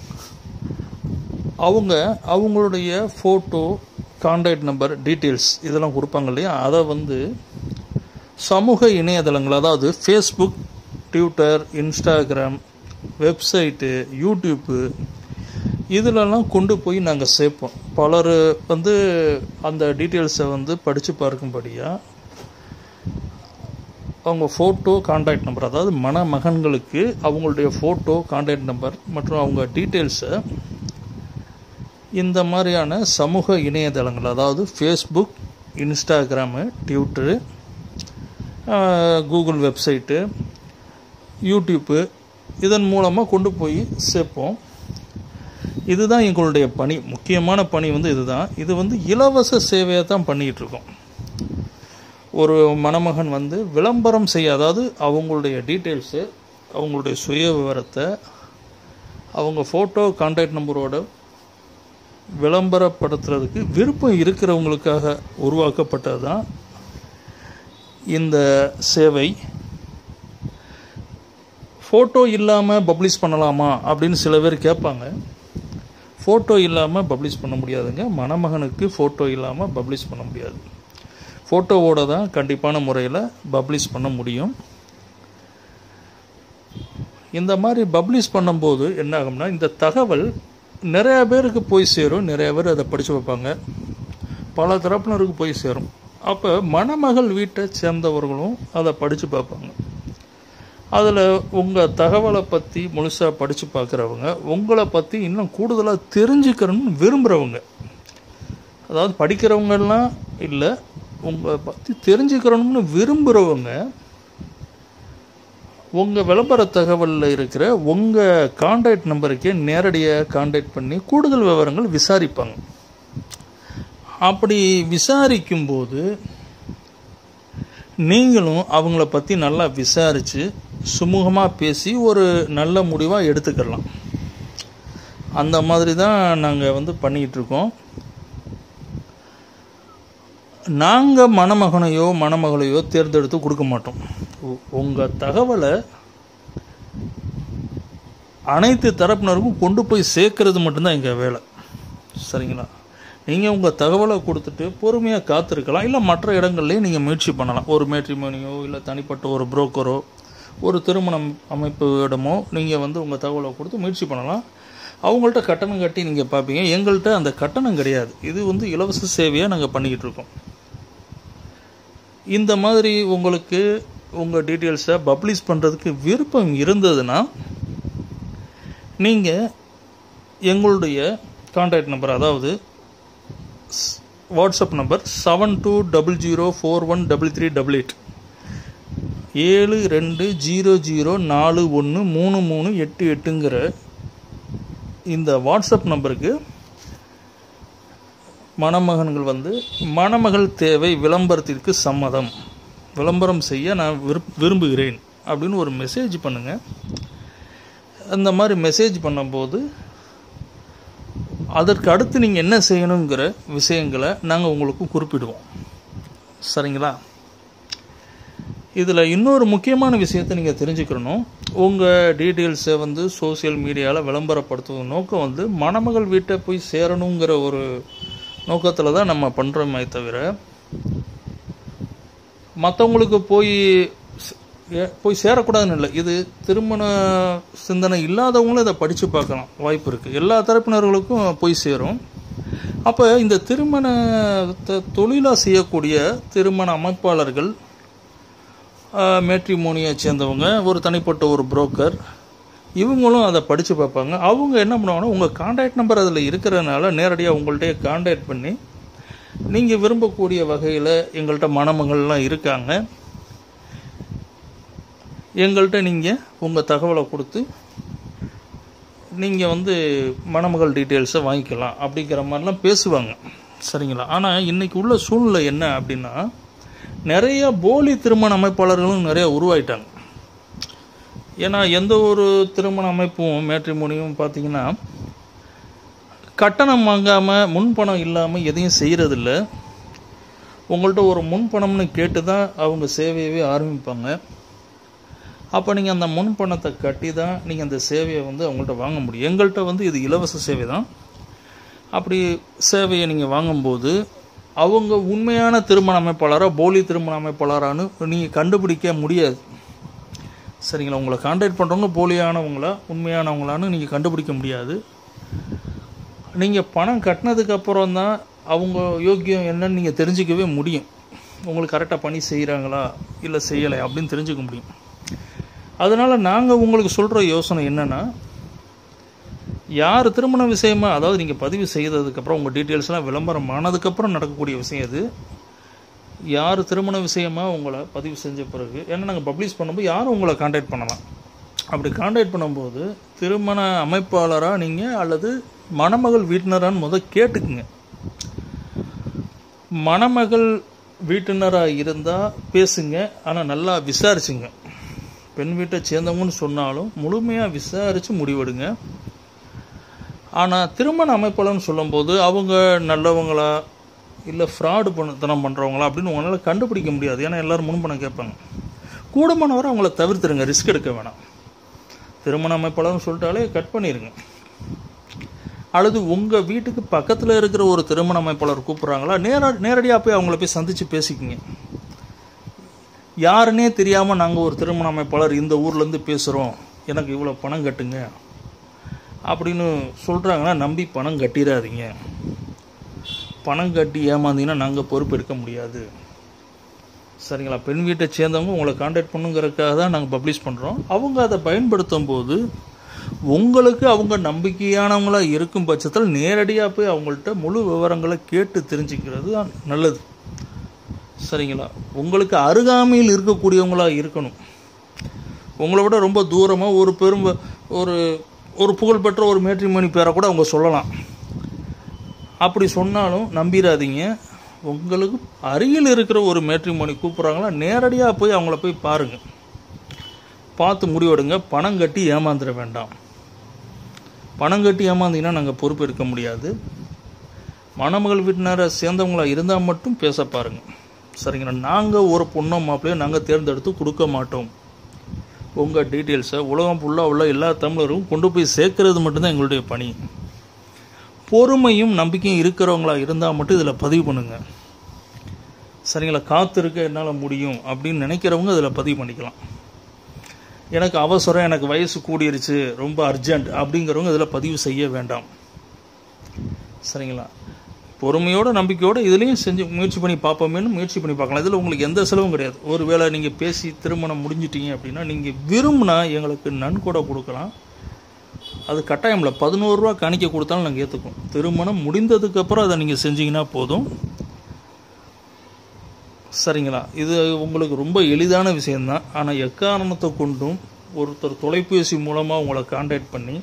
அவங்க அவங்களுடைய ஃபோட்டோ கான்டாக்ட் நம்பர் டீட்டெயில்ஸ் இதெல்லாம் கொடுப்பாங்க இல்லையா அதை வந்து சமூக இணையதளங்கள் அதாவது Facebook Twitter Instagram website YouTube இதிலெல்லாம் கொண்டு போய் நாங்கள் சேர்ப்போம் பலர் வந்து அந்த டீட்டெயில்ஸை வந்து படித்து பார்க்கும்படியாக அவங்க ஃபோட்டோ கான்டாக்ட் நம்பர் அதாவது மணமகன்களுக்கு அவங்களுடைய ஃபோட்டோ கான்டாக்ட் நம்பர் மற்றும் அவங்க டீட்டெயில்ஸை இந்த மாதிரியான சமூக இணையதளங்கள் அதாவது Facebook Instagram Twitter Google website YouTube இதன் மூலமாக கொண்டு போய் சேர்ப்போம் இதுதான் எங்களுடைய பணி முக்கியமான பணி வந்து இதுதான் இது வந்து இலவச சேவையை தான் பண்ணிகிட்டு இருக்கோம் ஒரு மணமகன் வந்து விளம்பரம் செய்ய அதாவது அவங்களுடைய டீட்டெயில்ஸு அவங்களுடைய சுய விவரத்தை அவங்க ஃபோட்டோ கான்டாக்ட் நம்பரோட விளம்பரப்படுத்துறதுக்கு விருப்பம் இருக்கிறவங்களுக்காக உருவாக்கப்பட்டது தான் இந்த சேவை ஃபோட்டோ இல்லாமல் பப்ளிஷ் பண்ணலாமா அப்படின்னு சில பேர் கேட்பாங்க ஃபோட்டோ இல்லாமல் பப்ளிஷ் பண்ண முடியாதுங்க மணமகனுக்கு ஃபோட்டோ இல்லாமல் பப்ளிஷ் பண்ண முடியாது ஃபோட்டோவோட தான் கண்டிப்பான முறையில் பப்ளிஷ் பண்ண முடியும் இந்த மாதிரி பப்ளிஷ் பண்ணும்போது என்ன ஆகும்னா இந்த தகவல் நிறைய பேருக்கு போய் சேரும் நிறைய பேர் அதை படித்து வைப்பாங்க பல தரப்பினருக்கு போய் சேரும் அப்போ மணமகள் வீட்டை சேர்ந்தவர்களும் அதை படித்து பார்ப்பாங்க அதில் உங்கள் தகவலை பற்றி முழுசாக படித்து பார்க்குறவங்க உங்களை பற்றி இன்னும் கூடுதலாக தெரிஞ்சுக்கணும்னு விரும்புகிறவங்க அதாவது படிக்கிறவங்கெல்லாம் இல்லை உங்களை பற்றி தெரிஞ்சுக்கிறணும்னு விரும்புகிறவங்க உங்கள் விளம்பர தகவலில் இருக்கிற உங்கள் காண்டாக்ட் நம்பருக்கே நேரடியாக காண்டாக்ட் பண்ணி கூடுதல் விவரங்கள் விசாரிப்பாங்க அப்படி விசாரிக்கும்போது நீங்களும் அவங்கள பற்றி நல்லா விசாரித்து சுமூகமாக பேசி ஒரு நல்ல முடிவாக எடுத்துக்கலாம் அந்த மாதிரி தான் நாங்கள் வந்து பண்ணிக்கிட்டு இருக்கோம் நாங்கள் மணமகனையோ மணமகளையோ தேர்ந்தெடுத்து கொடுக்க மாட்டோம் உங்கள் தகவலை அனைத்து தரப்பினருக்கும் கொண்டு போய் சேர்க்கறது மட்டும்தான் எங்கள் வேலை சரிங்களா நீங்கள் உங்கள் தகவலை கொடுத்துட்டு பொறுமையாக காத்திருக்கலாம் இல்லை மற்ற இடங்கள்லையும் நீங்கள் முயற்சி பண்ணலாம் ஒரு மேட்ரிமோனியோ இல்லை தனிப்பட்ட ஒரு புரோக்கரோ ஒரு திருமணம் அமைப்பு இடமோ நீங்கள் வந்து உங்கள் தகவலை கொடுத்து முயற்சி பண்ணலாம் அவங்கள்ட்ட கட்டணம் கட்டி நீங்கள் பார்ப்பீங்க எங்கள்கிட்ட அந்த கட்டணம் கிடையாது இது வந்து இலவச சேவையாக நாங்கள் பண்ணிக்கிட்டு இருக்கோம் இந்த மாதிரி உங்களுக்கு உங்கள் டீட்டெயில்ஸை பப்ளிஷ் பண்ணுறதுக்கு விருப்பம் இருந்ததுன்னா நீங்கள் எங்களுடைய கான்டாக்ட் நம்பர் அதாவது WhatsApp number seven two double zero four one double three double eight ஏழு ரெண்டு ஜீரோ ஜீரோ நாலு ஒன்று மூணு மூணு எட்டு எட்டுங்கிற இந்த வாட்ஸ்அப் நம்பருக்கு மணமகன்கள் வந்து மணமகள் தேவை விளம்பரத்திற்கு சம்மதம் விளம்பரம் செய்ய நான் விருப் விரும்புகிறேன் அப்படின்னு ஒரு மெசேஜ் பண்ணுங்கள் அந்த மாதிரி மெசேஜ் பண்ணும்போது அதற்கு அடுத்து நீங்கள் என்ன செய்யணுங்கிற விஷயங்களை நாங்கள் உங்களுக்கு குறிப்பிடுவோம் சரிங்களா இதில் இன்னொரு முக்கியமான விஷயத்தை நீங்கள் தெரிஞ்சுக்கணும் உங்கள் டீட்டெயில்ஸை வந்து சோசியல் மீடியாவில் விளம்பரப்படுத்துவது நோக்கம் வந்து மணமகள் வீட்டை போய் சேரணுங்கிற ஒரு நோக்கத்தில் தான் நம்ம பண்ணுறோமே தவிர மற்றவங்களுக்கு போய் போய் சேரக்கூடாதுன்னு இல்லை இது திருமண சிந்தனை இல்லாதவங்களும் இதை படித்து பார்க்கலாம் வாய்ப்பு இருக்குது எல்லா தரப்பினர்களுக்கும் போய் சேரும் அப்போ இந்த திருமணத்தை தொழிலாக செய்யக்கூடிய திருமண அமைப்பாளர்கள் மேட்ரிமோனியை சேர்ந்தவங்க ஒரு தனிப்பட்ட ஒரு புரோக்கர் இவங்களும் அதை படித்து பார்ப்பாங்க அவங்க என்ன பண்ணுவாங்கன்னா உங்கள் கான்டாக்ட் நம்பர் அதில் இருக்கிறதுனால நேரடியாக உங்கள்கிட்ட கான்டாக்ட் பண்ணி நீங்கள் விரும்பக்கூடிய வகையில் எங்கள்கிட்ட மணமகள்லாம் இருக்காங்க எங்கள்கிட்ட நீங்கள் உங்கள் தகவலை கொடுத்து நீங்கள் வந்து மணமகள் டீட்டெயில்ஸை வாங்கிக்கலாம் அப்படிங்கிற மாதிரிலாம் பேசுவாங்க சரிங்களா ஆனால் இன்றைக்கி உள்ள சூழ்நிலை என்ன அப்படின்னா நிறைய போலி திருமண அமைப்பாளர்களும் நிறைய உருவாயிட்டாங்க ஏன்னா எந்த ஒரு திருமண அமைப்பும் மேட்ரிமோனியும் பார்த்தீங்கன்னா கட்டணம் வாங்காமல் முன்பணம் இல்லாமல் எதையும் செய்கிறதில்ல உங்கள்கிட்ட ஒரு முன்பணம்னு கேட்டு தான் அவங்க சேவையவே ஆரம்பிப்பாங்க அப்போ நீங்கள் அந்த முன்பணத்தை கட்டி தான் நீங்கள் அந்த சேவையை வந்து அவங்கள்ட்ட வாங்க முடியும் எங்கள்கிட்ட வந்து இது இலவச சேவை தான் அப்படி சேவையை நீங்கள் வாங்கும்போது அவங்க உண்மையான திருமண அமைப்பாளராக போலி திருமண அமைப்பாளரான்னு நீங்கள் கண்டுபிடிக்க முடியாது சரிங்களா உங்களை கான்டாக்ட் பண்ணுறவங்க போலியானவங்களா உண்மையானவங்களான்னு நீங்கள் கண்டுபிடிக்க முடியாது நீங்கள் பணம் கட்டினதுக்கப்புறம் தான் அவங்க யோக்கியம் என்னன்னு நீங்கள் தெரிஞ்சிக்கவே முடியும் உங்களுக்கு கரெக்டாக பண்ணி செய்கிறாங்களா இல்லை செய்யலை அப்படின்னு தெரிஞ்சுக்க முடியும் அதனால் நாங்கள் உங்களுக்கு சொல்கிற யோசனை என்னென்னா யார் திருமண விஷயமா அதாவது நீங்கள் பதிவு செய்ததுக்கப்புறம் உங்கள் டீட்டெயில்ஸ்லாம் விளம்பரம் ஆனதுக்கப்புறம் நடக்கக்கூடிய விஷயம் இது யார் திருமண விஷயமா உங்களை பதிவு செஞ்ச பிறகு ஏன்னா நாங்கள் பப்ளிஷ் பண்ணும்போது யாரும் உங்களை காண்டாக்ட் பண்ணலாம் அப்படி காண்டாக்ட் பண்ணும்போது திருமண அமைப்பாளராக நீங்கள் அல்லது மணமகள் வீட்டினரான்னு முதல் கேட்டுக்குங்க மணமகள் வீட்டினராக இருந்தால் பேசுங்க ஆனால் நல்லா விசாரிச்சுங்க பெண் வீட்டை சேர்ந்தவங்கன்னு சொன்னாலும் முழுமையாக விசாரித்து முடிவெடுங்க ஆனால் திருமண அமைப்பாளர்னு சொல்லும்போது அவங்க நல்லவங்களா இல்லை ஃப்ராடு பண்ணத்தனம் பண்ணுறவங்களா அப்படின்னு உங்களால் கண்டுபிடிக்க முடியாது ஏன்னா எல்லோரும் முன்பணம் கேட்பாங்க கூடமானவரை அவங்கள தவிர்த்துருங்க ரிஸ்க் எடுக்க வேணாம் திருமண அமைப்பாளர்னு சொல்லிட்டாலே கட் பண்ணிடுங்க அல்லது உங்கள் வீட்டுக்கு பக்கத்தில் இருக்கிற ஒரு திருமண அமைப்பாளர் கூப்பிட்றாங்களா நேரா நேரடியாக போய் அவங்கள போய் சந்தித்து பேசிக்கிங்க யாருன்னே தெரியாமல் நாங்கள் ஒரு திருமண அமைப்பாளர் இந்த ஊர்லேருந்து பேசுகிறோம் எனக்கு இவ்வளோ பணம் கட்டுங்க அப்படின்னு சொல்கிறாங்கன்னா நம்பி பணம் கட்டிடாதீங்க பணம் கட்டி ஏமாந்தீங்கன்னா நாங்கள் பொறுப்பு எடுக்க முடியாது சரிங்களா பெண் வீட்டை சேர்ந்தவங்க உங்களை காண்டாக்ட் பண்ணுங்கிறதுக்காக தான் நாங்கள் பப்ளிஷ் பண்ணுறோம் அவங்க அதை பயன்படுத்தும் போது உங்களுக்கு அவங்க நம்பிக்கையானவங்களா இருக்கும் பட்சத்தில் நேரடியாக போய் அவங்கள்ட்ட முழு விவரங்களை கேட்டு தெரிஞ்சுக்கிறது தான் நல்லது சரிங்களா உங்களுக்கு அருகாமையில் இருக்கக்கூடியவங்களா இருக்கணும் உங்களை விட ரொம்ப தூரமாக ஒரு பெரும் ஒரு ஒரு புகழ்பெற்ற ஒரு மேட்ரிமோனி பேரை கூட அவங்க சொல்லலாம் அப்படி சொன்னாலும் நம்பிடாதீங்க உங்களுக்கு அருகில் இருக்கிற ஒரு மேட்ரிமோனி கூப்பிட்றாங்களா நேரடியாக போய் அவங்கள போய் பாருங்கள் பார்த்து முடிவெடுங்க பணம் கட்டி ஏமாந்துட வேண்டாம் பணம் கட்டி ஏமாந்தீங்கன்னா நாங்கள் பொறுப்பு எடுக்க முடியாது மணமகள் வீட்டினரை சேர்ந்தவங்களா இருந்தால் மட்டும் பேச பாருங்கள் சரிங்களா நாங்கள் ஒரு பொண்ணோ மாப்பிள்ளையோ நாங்கள் தேர்ந்தெடுத்து கொடுக்க மாட்டோம் உங்கள் டீட்டெயில்ஸை உலகம் ஃபுல்லாக உள்ள எல்லா தமிழரும் கொண்டு போய் சேர்க்கறது மட்டும்தான் எங்களுடைய பணி பொறுமையும் நம்பிக்கையும் இருக்கிறவங்களா இருந்தால் மட்டும் இதில் பதிவு பண்ணுங்கள் சரிங்களா காத்திருக்க என்னால் முடியும் அப்படின்னு நினைக்கிறவங்க இதில் பதிவு பண்ணிக்கலாம் எனக்கு அவசரம் எனக்கு வயசு கூடிருச்சு ரொம்ப அர்ஜென்ட் அப்படிங்கிறவங்க இதில் பதிவு செய்ய வேண்டாம் சரிங்களா பொறுமையோட நம்பிக்கையோட இதுலேயும் செஞ்சு முயற்சி பண்ணி பார்ப்போமேனு முயற்சி பண்ணி பார்க்கலாம் இதில் உங்களுக்கு எந்த செலவும் கிடையாது ஒருவேளை நீங்கள் பேசி திருமணம் முடிஞ்சிட்டீங்க அப்படின்னா நீங்கள் விரும்பினா எங்களுக்கு நன்கொடை கொடுக்கலாம் அது கட்டாயம் இல்லை பதினோரு ரூபா காணிக்க கொடுத்தாலும் நாங்கள் ஏற்றுக்குவோம் திருமணம் முடிந்ததுக்கப்புறம் அதை நீங்கள் செஞ்சீங்கன்னா போதும் சரிங்களா இது உங்களுக்கு ரொம்ப எளிதான விஷயந்தான் ஆனால் எக்காரணத்தை கொண்டும் ஒருத்தர் தொலைபேசி மூலமாக உங்களை காண்டாக்ட் பண்ணி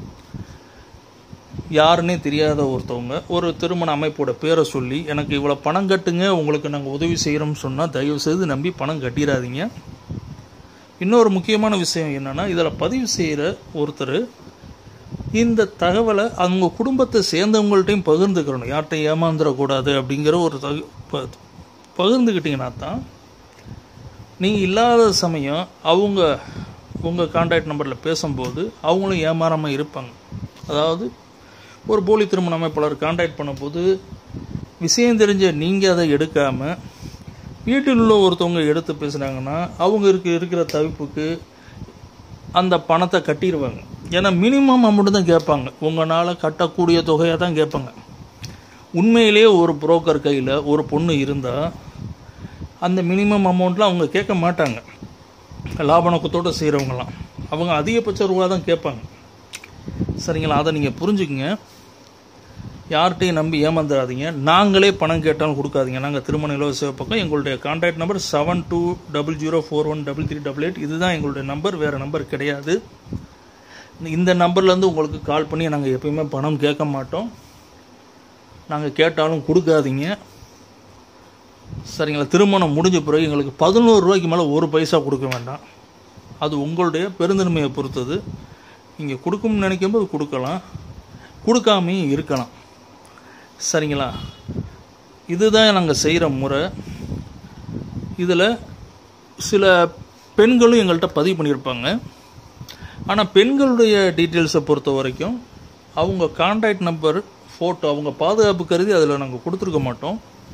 யாருன்னே தெரியாத ஒருத்தவங்க ஒரு திருமண அமைப்போட பேரை சொல்லி எனக்கு இவ்வளோ பணம் கட்டுங்க உங்களுக்கு நாங்கள் உதவி செய்கிறோம்னு சொன்னால் தயவு செய்து நம்பி பணம் கட்டிடாதீங்க இன்னொரு முக்கியமான விஷயம் என்னென்னா இதில் பதிவு செய்கிற ஒருத்தர் இந்த தகவலை அவங்க குடும்பத்தை சேர்ந்தவங்கள்ட்டையும் பகிர்ந்துக்கிறணும் யார்கிட்டையும் ஏமாந்துடக்கூடாது அப்படிங்கிற ஒரு தகு ப- பகிர்ந்துக்கிட்டிங்கன்னா தான் நீங்கள் இல்லாத சமயம் அவங்க உங்கள் கான்டாக்ட் நம்பரில் பேசும்போது அவங்களும் ஏமாறாமல் இருப்பாங்க அதாவது ஒரு போலி திருமண அமைப்பாளர் கான்டாக்ட் பண்ணும்போது விஷயம் தெரிஞ்ச நீங்கள் அதை எடுக்காமல் வீட்டில் உள்ள ஒருத்தவங்க எடுத்து பேசுனாங்கன்னா அவங்க இருக்க இருக்கிற தவிப்புக்கு அந்த பணத்தை கட்டிடுவாங்க ஏன்னா மினிமம் அமௌண்ட் தான் கேட்பாங்க உங்களால் கட்டக்கூடிய தொகையை தான் கேட்பாங்க உண்மையிலேயே ஒரு புரோக்கர் கையில் ஒரு பொண்ணு இருந்தால் அந்த மினிமம் அமௌண்ட்லாம் அவங்க கேட்க மாட்டாங்க லாப நோக்கத்தோடு செய்கிறவங்களாம் அவங்க அதிகபட்ச ரூபா தான் கேட்பாங்க சரிங்களா அதை நீங்கள் புரிஞ்சுக்குங்க யார்கிட்டையும் நம்பி ஏமாந்துடாதீங்க நாங்களே பணம் கேட்டாலும் கொடுக்காதீங்க நாங்கள் திருமண இலவச பக்கம் எங்களுடைய contact number seven two double zero four one double three double eight இதுதான் எங்களுடைய நம்பர் வேறு நம்பர் கிடையாது இந்த நம்பர்லேருந்து உங்களுக்கு கால் பண்ணி நாங்கள் எப்பயுமே பணம் கேட்க மாட்டோம் நாங்கள் கேட்டாலும் கொடுக்காதீங்க சரிங்களா திருமணம் முடிஞ்ச பிறகு எங்களுக்கு பதினோரு ரூபாய்க்கு மேலே ஒரு பைசா கொடுக்க வேண்டாம் அது உங்களுடைய பெருந்தன்மையை பொறுத்தது நீங்கள் கொடுக்கணும்னு நினைக்கும்போது கொடுக்கலாம் கொடுக்காமையும் இருக்கலாம் சரிங்களா இதுதான் நாங்கள் செய்கிற முறை இதில் சில பெண்களும் எங்கள்கிட்ட பதிவு பண்ணியிருப்பாங்க ஆனால் பெண்களுடைய டீட்டெயில்ஸை பொறுத்த வரைக்கும் அவங்க கான்டாக்ட் நம்பர் ஃபோட்டோ அவங்க பாதுகாப்பு கருதி அதில் நாங்கள் கொடுத்துருக்க மாட்டோம்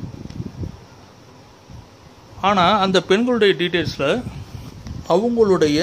ஆனால் அந்த பெண்களுடைய டீட்டெயில்ஸில் அவங்களுடைய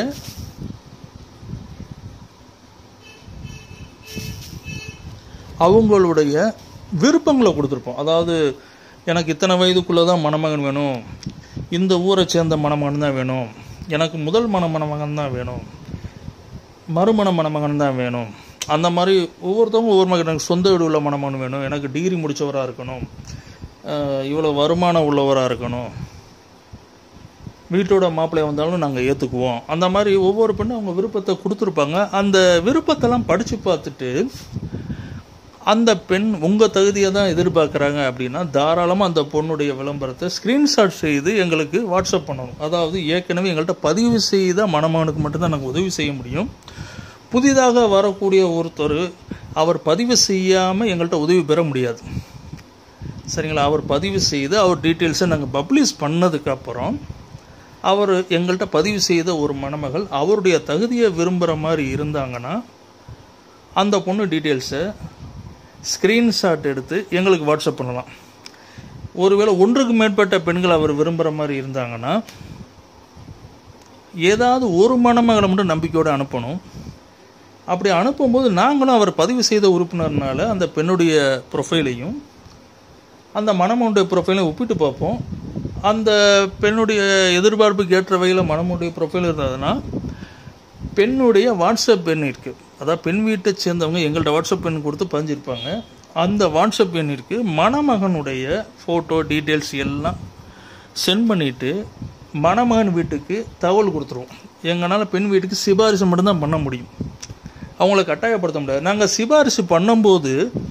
அவங்களுடைய விருப்பங்களை கொடுத்துருப்போம் அதாவது எனக்கு இத்தனை வயதுக்குள்ளே தான் மணமகன் வேணும் இந்த ஊரை சேர்ந்த மணமகன் தான் வேணும் எனக்கு முதல் மண மணமகன் தான் வேணும் மறுமண மணமகன் தான் வேணும் அந்த மாதிரி ஒவ்வொருத்தவங்க ஒவ்வொரு மகன் எனக்கு சொந்த வீடு உள்ள மணமகன் வேணும் எனக்கு டிகிரி முடித்தவராக இருக்கணும் அஹ் இவ்வளோ வருமானம் உள்ளவராக இருக்கணும் வீட்டோட மாப்பிள்ளை வந்தாலும் நாங்கள் ஏற்றுக்குவோம் அந்த மாதிரி ஒவ்வொரு பெண்ணும் அவங்க விருப்பத்தை கொடுத்துருப்பாங்க அந்த விருப்பத்தெல்லாம் படித்து பார்த்துட்டு அந்த பெண் உங்கள் தகுதியை தான் எதிர்பார்க்குறாங்க அப்படின்னா தாராளமாக அந்த பொண்ணுடைய விளம்பரத்தை ஸ்க்ரீன்ஷாட் செய்து எங்களுக்கு வாட்ஸ்அப் பண்ணணும் அதாவது ஏற்கனவே எங்கள்கிட்ட பதிவு செய்த மணமகனுக்கு மட்டும்தான் நாங்கள் உதவி செய்ய முடியும் புதிதாக வரக்கூடிய ஒருத்தர் அவர் பதிவு செய்யாமல் எங்கள்கிட்ட உதவி பெற முடியாது சரிங்களா அவர் பதிவு செய்து அவர் டீட்டெயில்ஸை நாங்கள் பப்ளிஷ் பண்ணதுக்கப்புறம் அவர் எங்கள்கிட்ட பதிவு செய்த ஒரு மணமகள் அவருடைய தகுதியை விரும்புகிற மாதிரி இருந்தாங்கன்னா அந்த பொண்ணு டீட்டெயில்ஸை ஸ்க்ரீன்ஷாட் எடுத்து எங்களுக்கு வாட்ஸ்அப் பண்ணலாம் ஒருவேளை ஒன்றுக்கு மேற்பட்ட பெண்கள் அவர் விரும்புகிற மாதிரி இருந்தாங்கன்னா ஏதாவது ஒரு மணமகளை மட்டும் நம்பிக்கையோடு அனுப்பணும் அப்படி அனுப்பும்போது நாங்களும் அவர் பதிவு செய்த உறுப்பினர்னால அந்த பெண்ணுடைய ப்ரொஃபைலையும் அந்த மணமனுடைய ப்ரொஃபைலையும் ஒப்பிட்டு பார்ப்போம் அந்த பெண்ணுடைய எதிர்பார்ப்புக்கு ஏற்ற வகையில் மணமனுடைய ப்ரொஃபைல் இருந்ததுன்னா பெண்ணுடைய வாட்ஸ்அப் எண் இருக்குது அதாவது பெண் வீட்டை சேர்ந்தவங்க எங்கள்கிட்ட வாட்ஸ்அப் எண் கொடுத்து பதிஞ்சிருப்பாங்க அந்த வாட்ஸ்அப் எண்ணிற்கு மணமகனுடைய ஃபோட்டோ டீட்டெயில்ஸ் எல்லாம் சென்ட் பண்ணிவிட்டு மணமகன் வீட்டுக்கு தகவல் கொடுத்துருவோம் எங்களால் பெண் வீட்டுக்கு சிபாரிசு மட்டும்தான் பண்ண முடியும் அவங்கள கட்டாயப்படுத்த முடியாது நாங்கள் சிபாரிசு பண்ணும்போது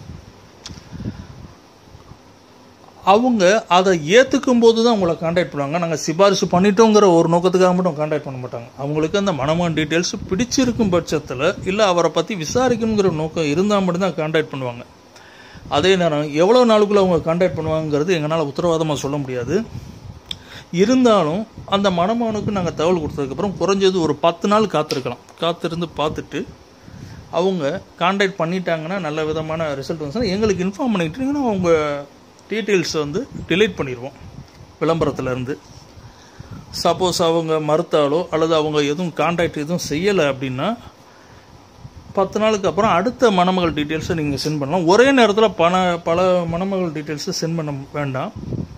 அவங்க அதை ஏற்றுக்கும் போது தான் உங்களை காண்டாக்ட் பண்ணுவாங்க நாங்கள் சிபாரிசு பண்ணிட்டோங்கிற ஒரு நோக்கத்துக்காக மட்டும் காண்டாக்ட் பண்ண மாட்டாங்க அவங்களுக்கு அந்த மனமான டீட்டெயில்ஸ் பிடிச்சிருக்கும் பட்சத்தில் இல்லை அவரை பற்றி விசாரிக்கணுங்கிற நோக்கம் இருந்தால் மட்டும்தான் காண்டாக்ட் பண்ணுவாங்க அதே நேரம் எவ்வளோ நாளுக்குள்ளே அவங்க காண்டாக்ட் பண்ணுவாங்கிறது எங்களால் உத்தரவாதமாக சொல்ல முடியாது இருந்தாலும் அந்த மணமகனுக்கு நாங்கள் தகவல் கொடுத்ததுக்கப்புறம் குறைஞ்சது ஒரு பத்து நாள் காத்திருக்கலாம் காத்திருந்து பார்த்துட்டு அவங்க காண்டாக்ட் பண்ணிட்டாங்கன்னா நல்ல விதமான ரிசல்ட் வந்துச்சுன்னா எங்களுக்கு இன்ஃபார்ம் பண்ணிக்கிட்டீங்கன்னா அவங்க டீட்டெயில்ஸை வந்து டிலீட் பண்ணிடுவோம் விளம்பரத்துலேருந்து சப்போஸ் அவங்க மறுத்தாலோ அல்லது அவங்க எதுவும் காண்டாக்ட் எதுவும் செய்யலை அப்படின்னா பத்து நாளுக்கு அப்புறம் அடுத்த மணமகள் டீட்டெயில்ஸை நீங்கள் சென்ட் பண்ணலாம் ஒரே நேரத்தில் பண பல மணமகள் டீட்டெயில்ஸை சென்ட் பண்ண வேண்டாம்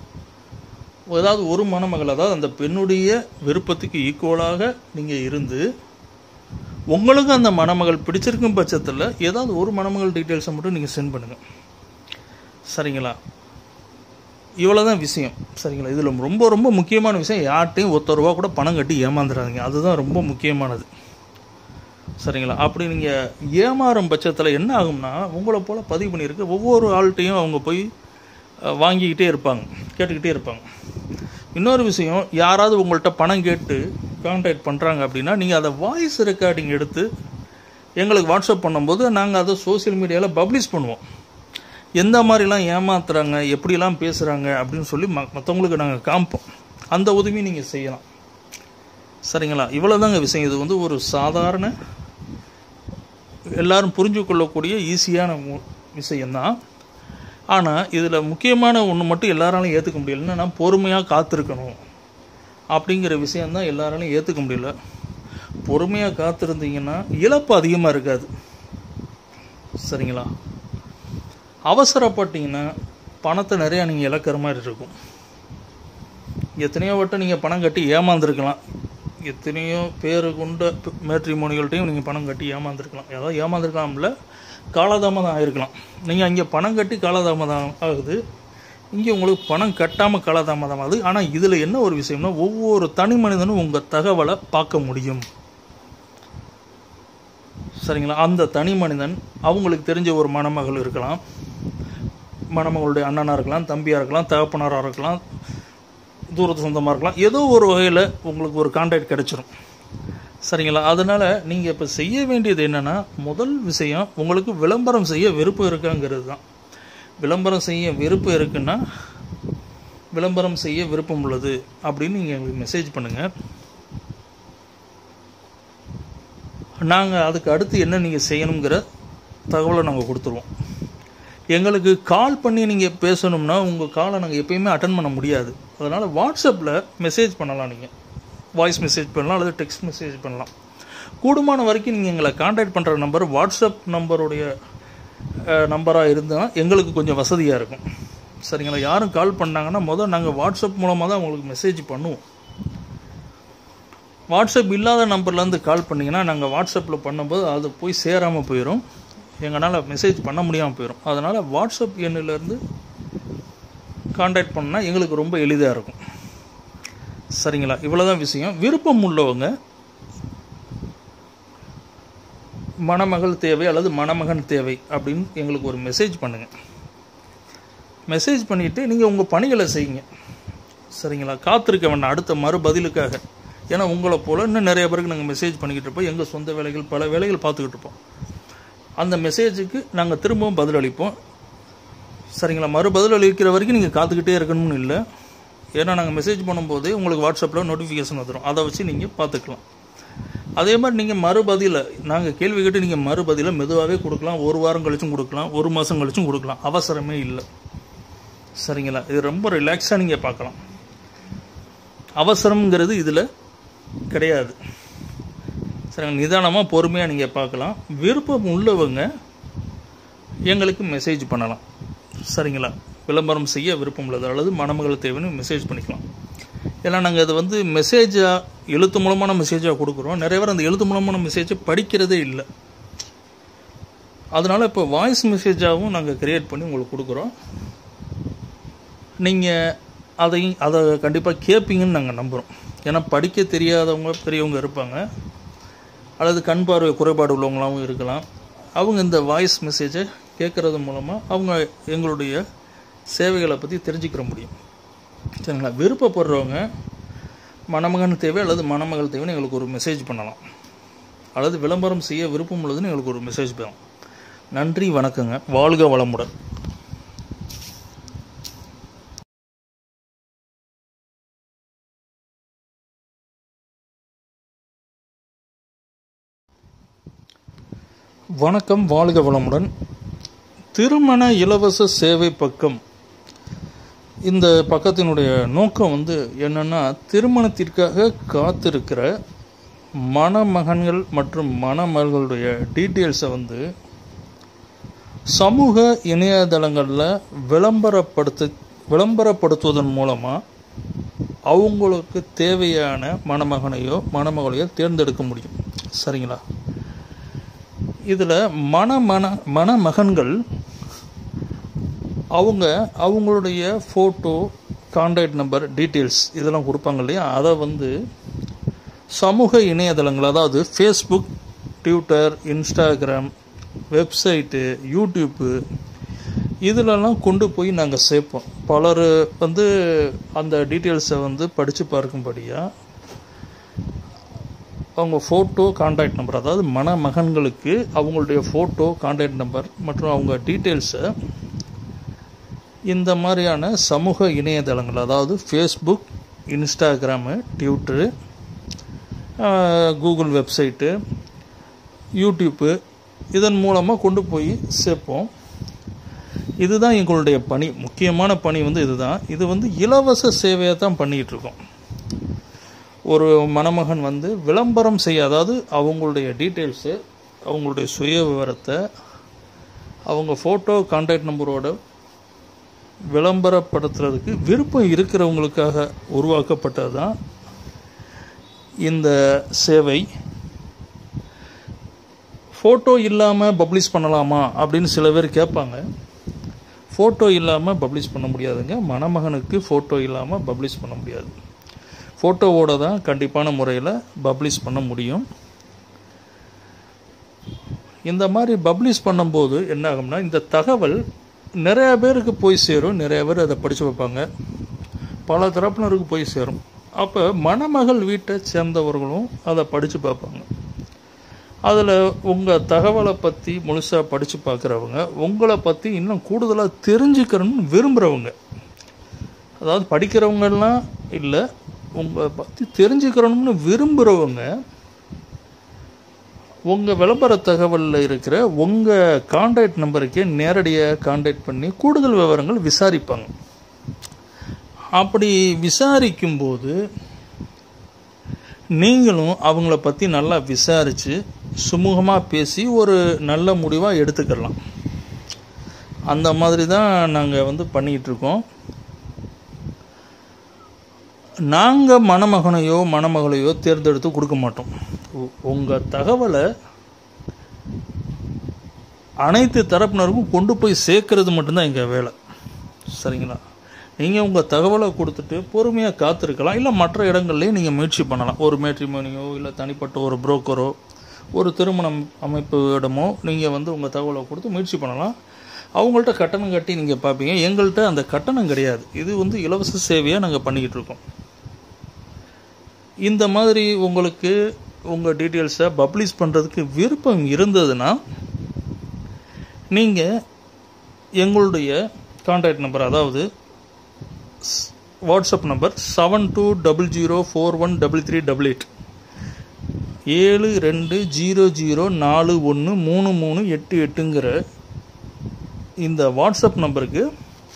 ஏதாவது ஒரு மணமகள் அதாவது அந்த பெண்ணுடைய விருப்பத்துக்கு ஈக்குவலாக நீங்கள் இருந்து உங்களுக்கு அந்த மணமகள் பிடிச்சிருக்கும் பட்சத்தில் ஏதாவது ஒரு மணமகள் டீட்டெயில்ஸை மட்டும் நீங்கள் சென்ட் பண்ணுங்கள் சரிங்களா இவ்வளோ தான் விஷயம் சரிங்களா இதில் ரொம்ப ரொம்ப முக்கியமான விஷயம் யார்கிட்டையும் ஒத்த ரூபா கூட பணம் கட்டி ஏமாந்துடாதீங்க அதுதான் ரொம்ப முக்கியமானது சரிங்களா அப்படி நீங்கள் ஏமாறும் பட்சத்தில் என்ன ஆகும்னா உங்களை போல் பதிவு பண்ணியிருக்கு ஒவ்வொரு ஆள்கிட்டையும் அவங்க போய் அஹ், வாங்கிக்கிட்டே இருப்பாங்க கேட்டுக்கிட்டே இருப்பாங்க இன்னொரு விஷயம் யாராவது உங்கள்கிட்ட பணம் கேட்டு கான்டாக்ட் பண்ணுறாங்க அப்படின்னா நீங்கள் அதை வாய்ஸ் ரெக்கார்டிங் எடுத்து எங்களுக்கு வாட்ஸ்அப் பண்ணும்போது நாங்கள் அதை சோஷியல் மீடியாவில் பப்ளிஷ் பண்ணுவோம் எந்த மாதிரிலாம் ஏமாத்துறாங்க எப்படிலாம் பேசுகிறாங்க அப்படின்னு சொல்லி ம மற்றவங்களுக்கு நாங்கள் காமிப்போம் அந்த உதவியும் நீங்கள் செய்யலாம் சரிங்களா இவ்வளோதாங்க விஷயம் இது வந்து ஒரு சாதாரண எல்லாரும் புரிஞ்சு கொள்ளக்கூடிய ஈஸியான மு- விஷயம்தான் ஆனால் இதில் முக்கியமான ஒன்று மட்டும் எல்லாராலையும் ஏற்றுக்க முடியல என்னன்னா பொறுமையாக காத்திருக்கணும் அப்படிங்கிற விஷயந்தான் எல்லாராலையும் ஏற்றுக்க முடியல பொறுமையாக காத்திருந்தீங்கன்னா இழப்பு அதிகமாக இருக்காது சரிங்களா அவசரப்பட்டீங்கன்னா பணத்தை நிறையா நீங்கள் இழக்கிற மாதிரி இருக்கும் எத்தனையோ வட்டம் நீங்கள் பணம் கட்டி ஏமாந்துருக்கலாம் எத்தனையோ பேரு கொண்ட மேட்ரிமோனிகள்ட்டையும் நீங்கள் பணம் கட்டி ஏமாந்துருக்கலாம் ஏதாவது ஏமாந்துருக்கலாம்ல காலதாமதம் ஆகிருக்கலாம் நீங்கள் அங்கே பணம் கட்டி காலதாமதம் ஆகுது இங்கே உங்களுக்கு பணம் கட்டாமல் காலதாமதம் ஆகுது ஆனால் இதில் என்ன ஒரு விஷயம்னா ஒவ்வொரு தனி மனிதனும் உங்கள் தகவலை பார்க்க முடியும் சரிங்களா அந்த தனி மனிதன் அவங்களுக்கு தெரிஞ்ச ஒரு மணமகள் இருக்கலாம் மணமகளுடைய அண்ணனாக இருக்கலாம் தம்பியாக இருக்கலாம் தகப்பனாராக இருக்கலாம் தூரத்து சொந்தமாக இருக்கலாம் ஏதோ ஒரு வகையில் உங்களுக்கு ஒரு கான்டாக்ட் கிடைச்சிரும் சரிங்களா அதனால் நீங்கள் இப்போ செய்ய வேண்டியது என்னென்னா முதல் விஷயம் உங்களுக்கு விளம்பரம் செய்ய விருப்பம் இருக்காங்கிறது தான் விளம்பரம் செய்ய விருப்பம் இருக்குன்னா விளம்பரம் செய்ய விருப்பம் உள்ளது அப்படின்னு நீங்கள் எங்களுக்கு மெசேஜ் பண்ணுங்கள் நாங்கள் அதுக்கு அடுத்து என்ன நீங்கள் செய்யணுங்கிற தகவலை நாங்கள் கொடுத்துருவோம் எங்களுக்கு கால் பண்ணி நீங்கள் பேசணும்னா உங்கள் காலை நாங்கள் எப்பயுமே அட்டன் பண்ண முடியாது அதனால் வாட்ஸ்அப்பில் மெசேஜ் பண்ணலாம் நீங்கள் வாய்ஸ் மெசேஜ் பண்ணலாம் அல்லது டெக்ஸ்ட் மெசேஜ் பண்ணலாம் கூடுமான வரைக்கும் நீங்கள் எங்களை காண்டாக்ட் பண்ணுற நம்பர் வாட்ஸ்அப் நம்பருடைய நம்பராக இருந்தால் எங்களுக்கு கொஞ்சம் வசதியாக இருக்கும் சரிங்களா யாரும் கால் பண்ணாங்கன்னா முதல் நாங்கள் வாட்ஸ்அப் மூலமாக தான் உங்களுக்கு மெசேஜ் பண்ணுவோம் வாட்ஸ்அப் இல்லாத நம்பர்லேருந்து கால் பண்ணிங்கன்னா நாங்கள் வாட்ஸ்அப்பில் பண்ணும்போது அது போய் சேராமல் போயிடும் எங்களால் மெசேஜ் பண்ண முடியாமல் போயிடும் அதனால் வாட்ஸ்அப் எண்ணிலேருந்து காண்டாக்ட் பண்ணால் எங்களுக்கு ரொம்ப எளிதாக இருக்கும் சரிங்களா இவ்வளோதான் விஷயம் விருப்பம் உள்ளவங்க மணமகள் தேவை அல்லது மணமகன் தேவை அப்படின்னு எங்களுக்கு ஒரு மெசேஜ் பண்ணுங்கள் மெசேஜ் பண்ணிவிட்டு நீங்கள் உங்கள் பணிகளை செய்யுங்க சரிங்களா காத்திருக்க வேண்டாம் அடுத்த மறு பதிலுக்காக ஏன்னா உங்களை போல் இன்னும் நிறைய பேருக்கு நாங்கள் மெசேஜ் பண்ணிக்கிட்டு இருப்போம் எங்கள் சொந்த வேலைகள் பல வேலைகள் பார்த்துக்கிட்டு இருப்போம் அந்த மெசேஜுக்கு நாங்கள் திரும்பவும் பதிலளிப்போம் சரிங்களா மறுபதில் அளிக்கிற வரைக்கும் நீங்கள் காத்துக்கிட்டே இருக்கணும்னு இல்லை ஏன்னா நாங்கள் மெசேஜ் பண்ணும்போது உங்களுக்கு வாட்ஸ்அப்பில் நோட்டிஃபிகேஷன் வந்துடும் அதை வச்சு நீங்கள் பார்த்துக்கலாம் அதே மாதிரி நீங்கள் மறுபதியில் நாங்கள் கேள்வி கேட்டு நீங்கள் மறுபதியில் மெதுவாகவே கொடுக்கலாம் ஒரு வாரம் கழிச்சும் கொடுக்கலாம் ஒரு மாதம் கழிச்சும் கொடுக்கலாம் அவசரமே இல்லை சரிங்களா இது ரொம்ப ரிலாக்ஸாக நீங்கள் பார்க்கலாம் அவசரம்ங்கிறது இதில் கிடையாது சரிங்க நிதானமாக பொறுமையாக நீங்கள் பார்க்கலாம் விருப்பம் உள்ளவங்க எங்களுக்கு மெசேஜ் பண்ணலாம் சரிங்களா விளம்பரம் செய்ய விருப்பம் உள்ளது அல்லது மணமகள் தேவைன்னு மெசேஜ் பண்ணிக்கலாம் ஏன்னா நாங்கள் அது வந்து மெசேஜாக எழுத்து மூலமான மெசேஜாக கொடுக்குறோம் நிறைய பேர் அந்த எழுத்து மூலமான மெசேஜை படிக்கிறதே இல்லை அதனால் இப்போ வாய்ஸ் மெசேஜாகவும் நாங்கள் க்ரியேட் பண்ணி உங்களுக்கு கொடுக்குறோம் நீங்கள் அதையும் அதை கண்டிப்பாக கேட்பீங்கன்னு நாங்கள் நம்புகிறோம் ஏன்னா படிக்க தெரியாதவங்க பெரியவங்க இருப்பாங்க அல்லது கண் பார்வை குறைபாடு உள்ளவங்களாகவும் இருக்கலாம் அவங்க இந்த வாய்ஸ் மெசேஜை கேட்குறது மூலமாக அவங்க எங்களுடைய சேவைகளை பற்றி தெரிஞ்சுக்கிற முடியும் சரிங்களா விருப்பப்படுறவங்க மணமகன் தேவை அல்லது மணமகள் தேவைன்னு எங்களுக்கு ஒரு மெசேஜ் பண்ணலாம் அல்லது விளம்பரம் செய்ய விருப்பம் உள்ளதுன்னு எங்களுக்கு ஒரு மெசேஜ் பண்ணலாம் நன்றி வணக்கங்க வாழ்க வளமுடன் வணக்கம் வாழ்க வளமுடன் திருமண இலவச சேவை பக்கம் இந்த பக்கத்தினுடைய நோக்கம் வந்து என்னன்னா திருமணத்திற்காக காத்திருக்கிற மணமகன்கள் மற்றும் மணமகளுடைய டீட்டெயில்ஸை வந்து சமூக இணையதளங்களில் விளம்பரப்படுத்த விளம்பரப்படுத்துவதன் மூலமாக அவங்களுக்கு தேவையான மணமகனையோ மணமகளையோ தேர்ந்தெடுக்க முடியும் சரிங்களா இதில் மண மண மணமகன்கள் அவங்க அவங்களுடைய ஃபோட்டோ கான்டாக்ட் நம்பர் டீட்டெயில்ஸ் இதெல்லாம் கொடுப்பாங்க இல்லையா அதை வந்து சமூக இணையதளங்கள் அதாவது Facebook Twitter Instagram website YouTube இதிலெல்லாம் கொண்டு போய் நாங்கள் சேர்ப்போம் பலர் வந்து அந்த டீட்டெயில்ஸை வந்து படித்து பார்க்கும்படியாக அவங்க ஃபோட்டோ கான்டாக்ட் நம்பர் அதாவது மணமகன்களுக்கு அவங்களுடைய ஃபோட்டோ கான்டாக்ட் நம்பர் மற்றும் அவங்க டீட்டெயில்ஸை இந்த மாதிரியான சமூக இணையதளங்கள் அதாவது Facebook Instagram Twitter Google website YouTube இதன் மூலமாக கொண்டு போய் சேர்ப்போம் இதுதான் எங்களுடைய பணி முக்கியமான பணி வந்து இதுதான் இது வந்து இலவச சேவையை தான் பண்ணிகிட்டு இருக்கோம் ஒரு மணமகன் வந்து விளம்பரம் செய்ய அதாவது அவங்களுடைய டீட்டெயில்ஸு அவங்களுடைய சுய விவரத்தை அவங்க ஃபோட்டோ கான்டாக்ட் நம்பரோட விளம்பரப்படுத்துறதுக்கு விருப்பம் இருக்கிறவங்களுக்காக உருவாக்கப்பட்டது தான் இந்த சேவை ஃபோட்டோ இல்லாமல் பப்ளிஷ் பண்ணலாமா அப்படின்னு சில பேர் கேட்பாங்க ஃபோட்டோ இல்லாமல் பப்ளிஷ் பண்ண முடியாதுங்க மணமகனுக்கு ஃபோட்டோ இல்லாமல் பப்ளிஷ் பண்ண முடியாது ஃபோட்டோவோட தான் கண்டிப்பான முறையில் பப்ளிஷ் பண்ண முடியும் இந்த மாதிரி பப்ளிஷ் பண்ணும்போது என்ன ஆகும்னா இந்த தகவல் நிறைய பேருக்கு போய் சேரும் நிறைய பேர் அதை படித்து வைப்பாங்க பல தரப்பினருக்கு போய் சேரும் அப்போ மணமகள் வீட்டை சேர்ந்தவர்களும் அதை படித்து பார்ப்பாங்க அதில் உங்கள் தகவலை பற்றி முழுசாக படித்து பார்க்குறவங்க உங்களை பற்றி இன்னும் கூடுதலாக தெரிஞ்சுக்கணும்னு விரும்புகிறவங்க அதாவது படிக்கிறவங்கெல்லாம் இல்லை உங்களை பற்றி தெரிஞ்சுக்கிறணும்னு விரும்புகிறவங்க உங்கள் விளம்பர தகவலில் இருக்கிற உங்கள் கான்டாக்ட் நம்பருக்கே நேரடியாக கான்டாக்ட் பண்ணி கூடுதல் விவரங்கள் விசாரிப்பாங்க அப்படி விசாரிக்கும்போது நீங்களும் அவங்கள பற்றி நல்லா விசாரித்து சுமூகமாக பேசி ஒரு நல்ல முடிவாக எடுத்துக்கலாம் அந்த மாதிரி தான் நாங்கள் வந்து பண்ணிக்கிட்டு இருக்கோம் நாங்கள் மணமகனையோ மணமகளையோ தேர்ந்தெடுத்து கொடுக்க மாட்டோம் உங்கள் தகவலை அனைத்து தரப்பினருக்கும் கொண்டு போய் சேர்க்கறது மட்டும்தான் எங்கள் வேலை சரிங்களா நீங்கள் உங்கள் தகவலை கொடுத்துட்டு பொறுமையாக காத்திருக்கலாம் இல்லை மற்ற இடங்கள்லையும் நீங்கள் முயற்சி பண்ணலாம் ஒரு மேட்ரிமோனியோ இல்லை தனிப்பட்ட ஒரு புரோக்கரோ ஒரு திருமணம் அமைப்பு இடமோ நீங்கள் வந்து உங்கள் தகவலை கொடுத்து முயற்சி பண்ணலாம் அவங்கள்ட்ட கட்டணம் கட்டி நீங்கள் பார்ப்பீங்க எங்கள்கிட்ட அந்த கட்டணம் கிடையாது இது வந்து இலவச சேவையாக நாங்கள் பண்ணிக்கிட்டு இருக்கோம் இந்த மாதிரி உங்களுக்கு உங்கள் டீட்டெயில்ஸை பப்ளிஷ் பண்ணுறதுக்கு விருப்பம் இருந்ததுன்னா நீங்கள் எங்களுடைய கான்டாக்ட் நம்பர் அதாவது ஸ்- WhatsApp number seven two double zero four one double three double eight ஏழு ரெண்டு ஜீரோ ஜீரோ நாலு ஒன்று மூணு மூணு எட்டு எட்டுங்கிற இந்த வாட்ஸ்அப் நம்பருக்கு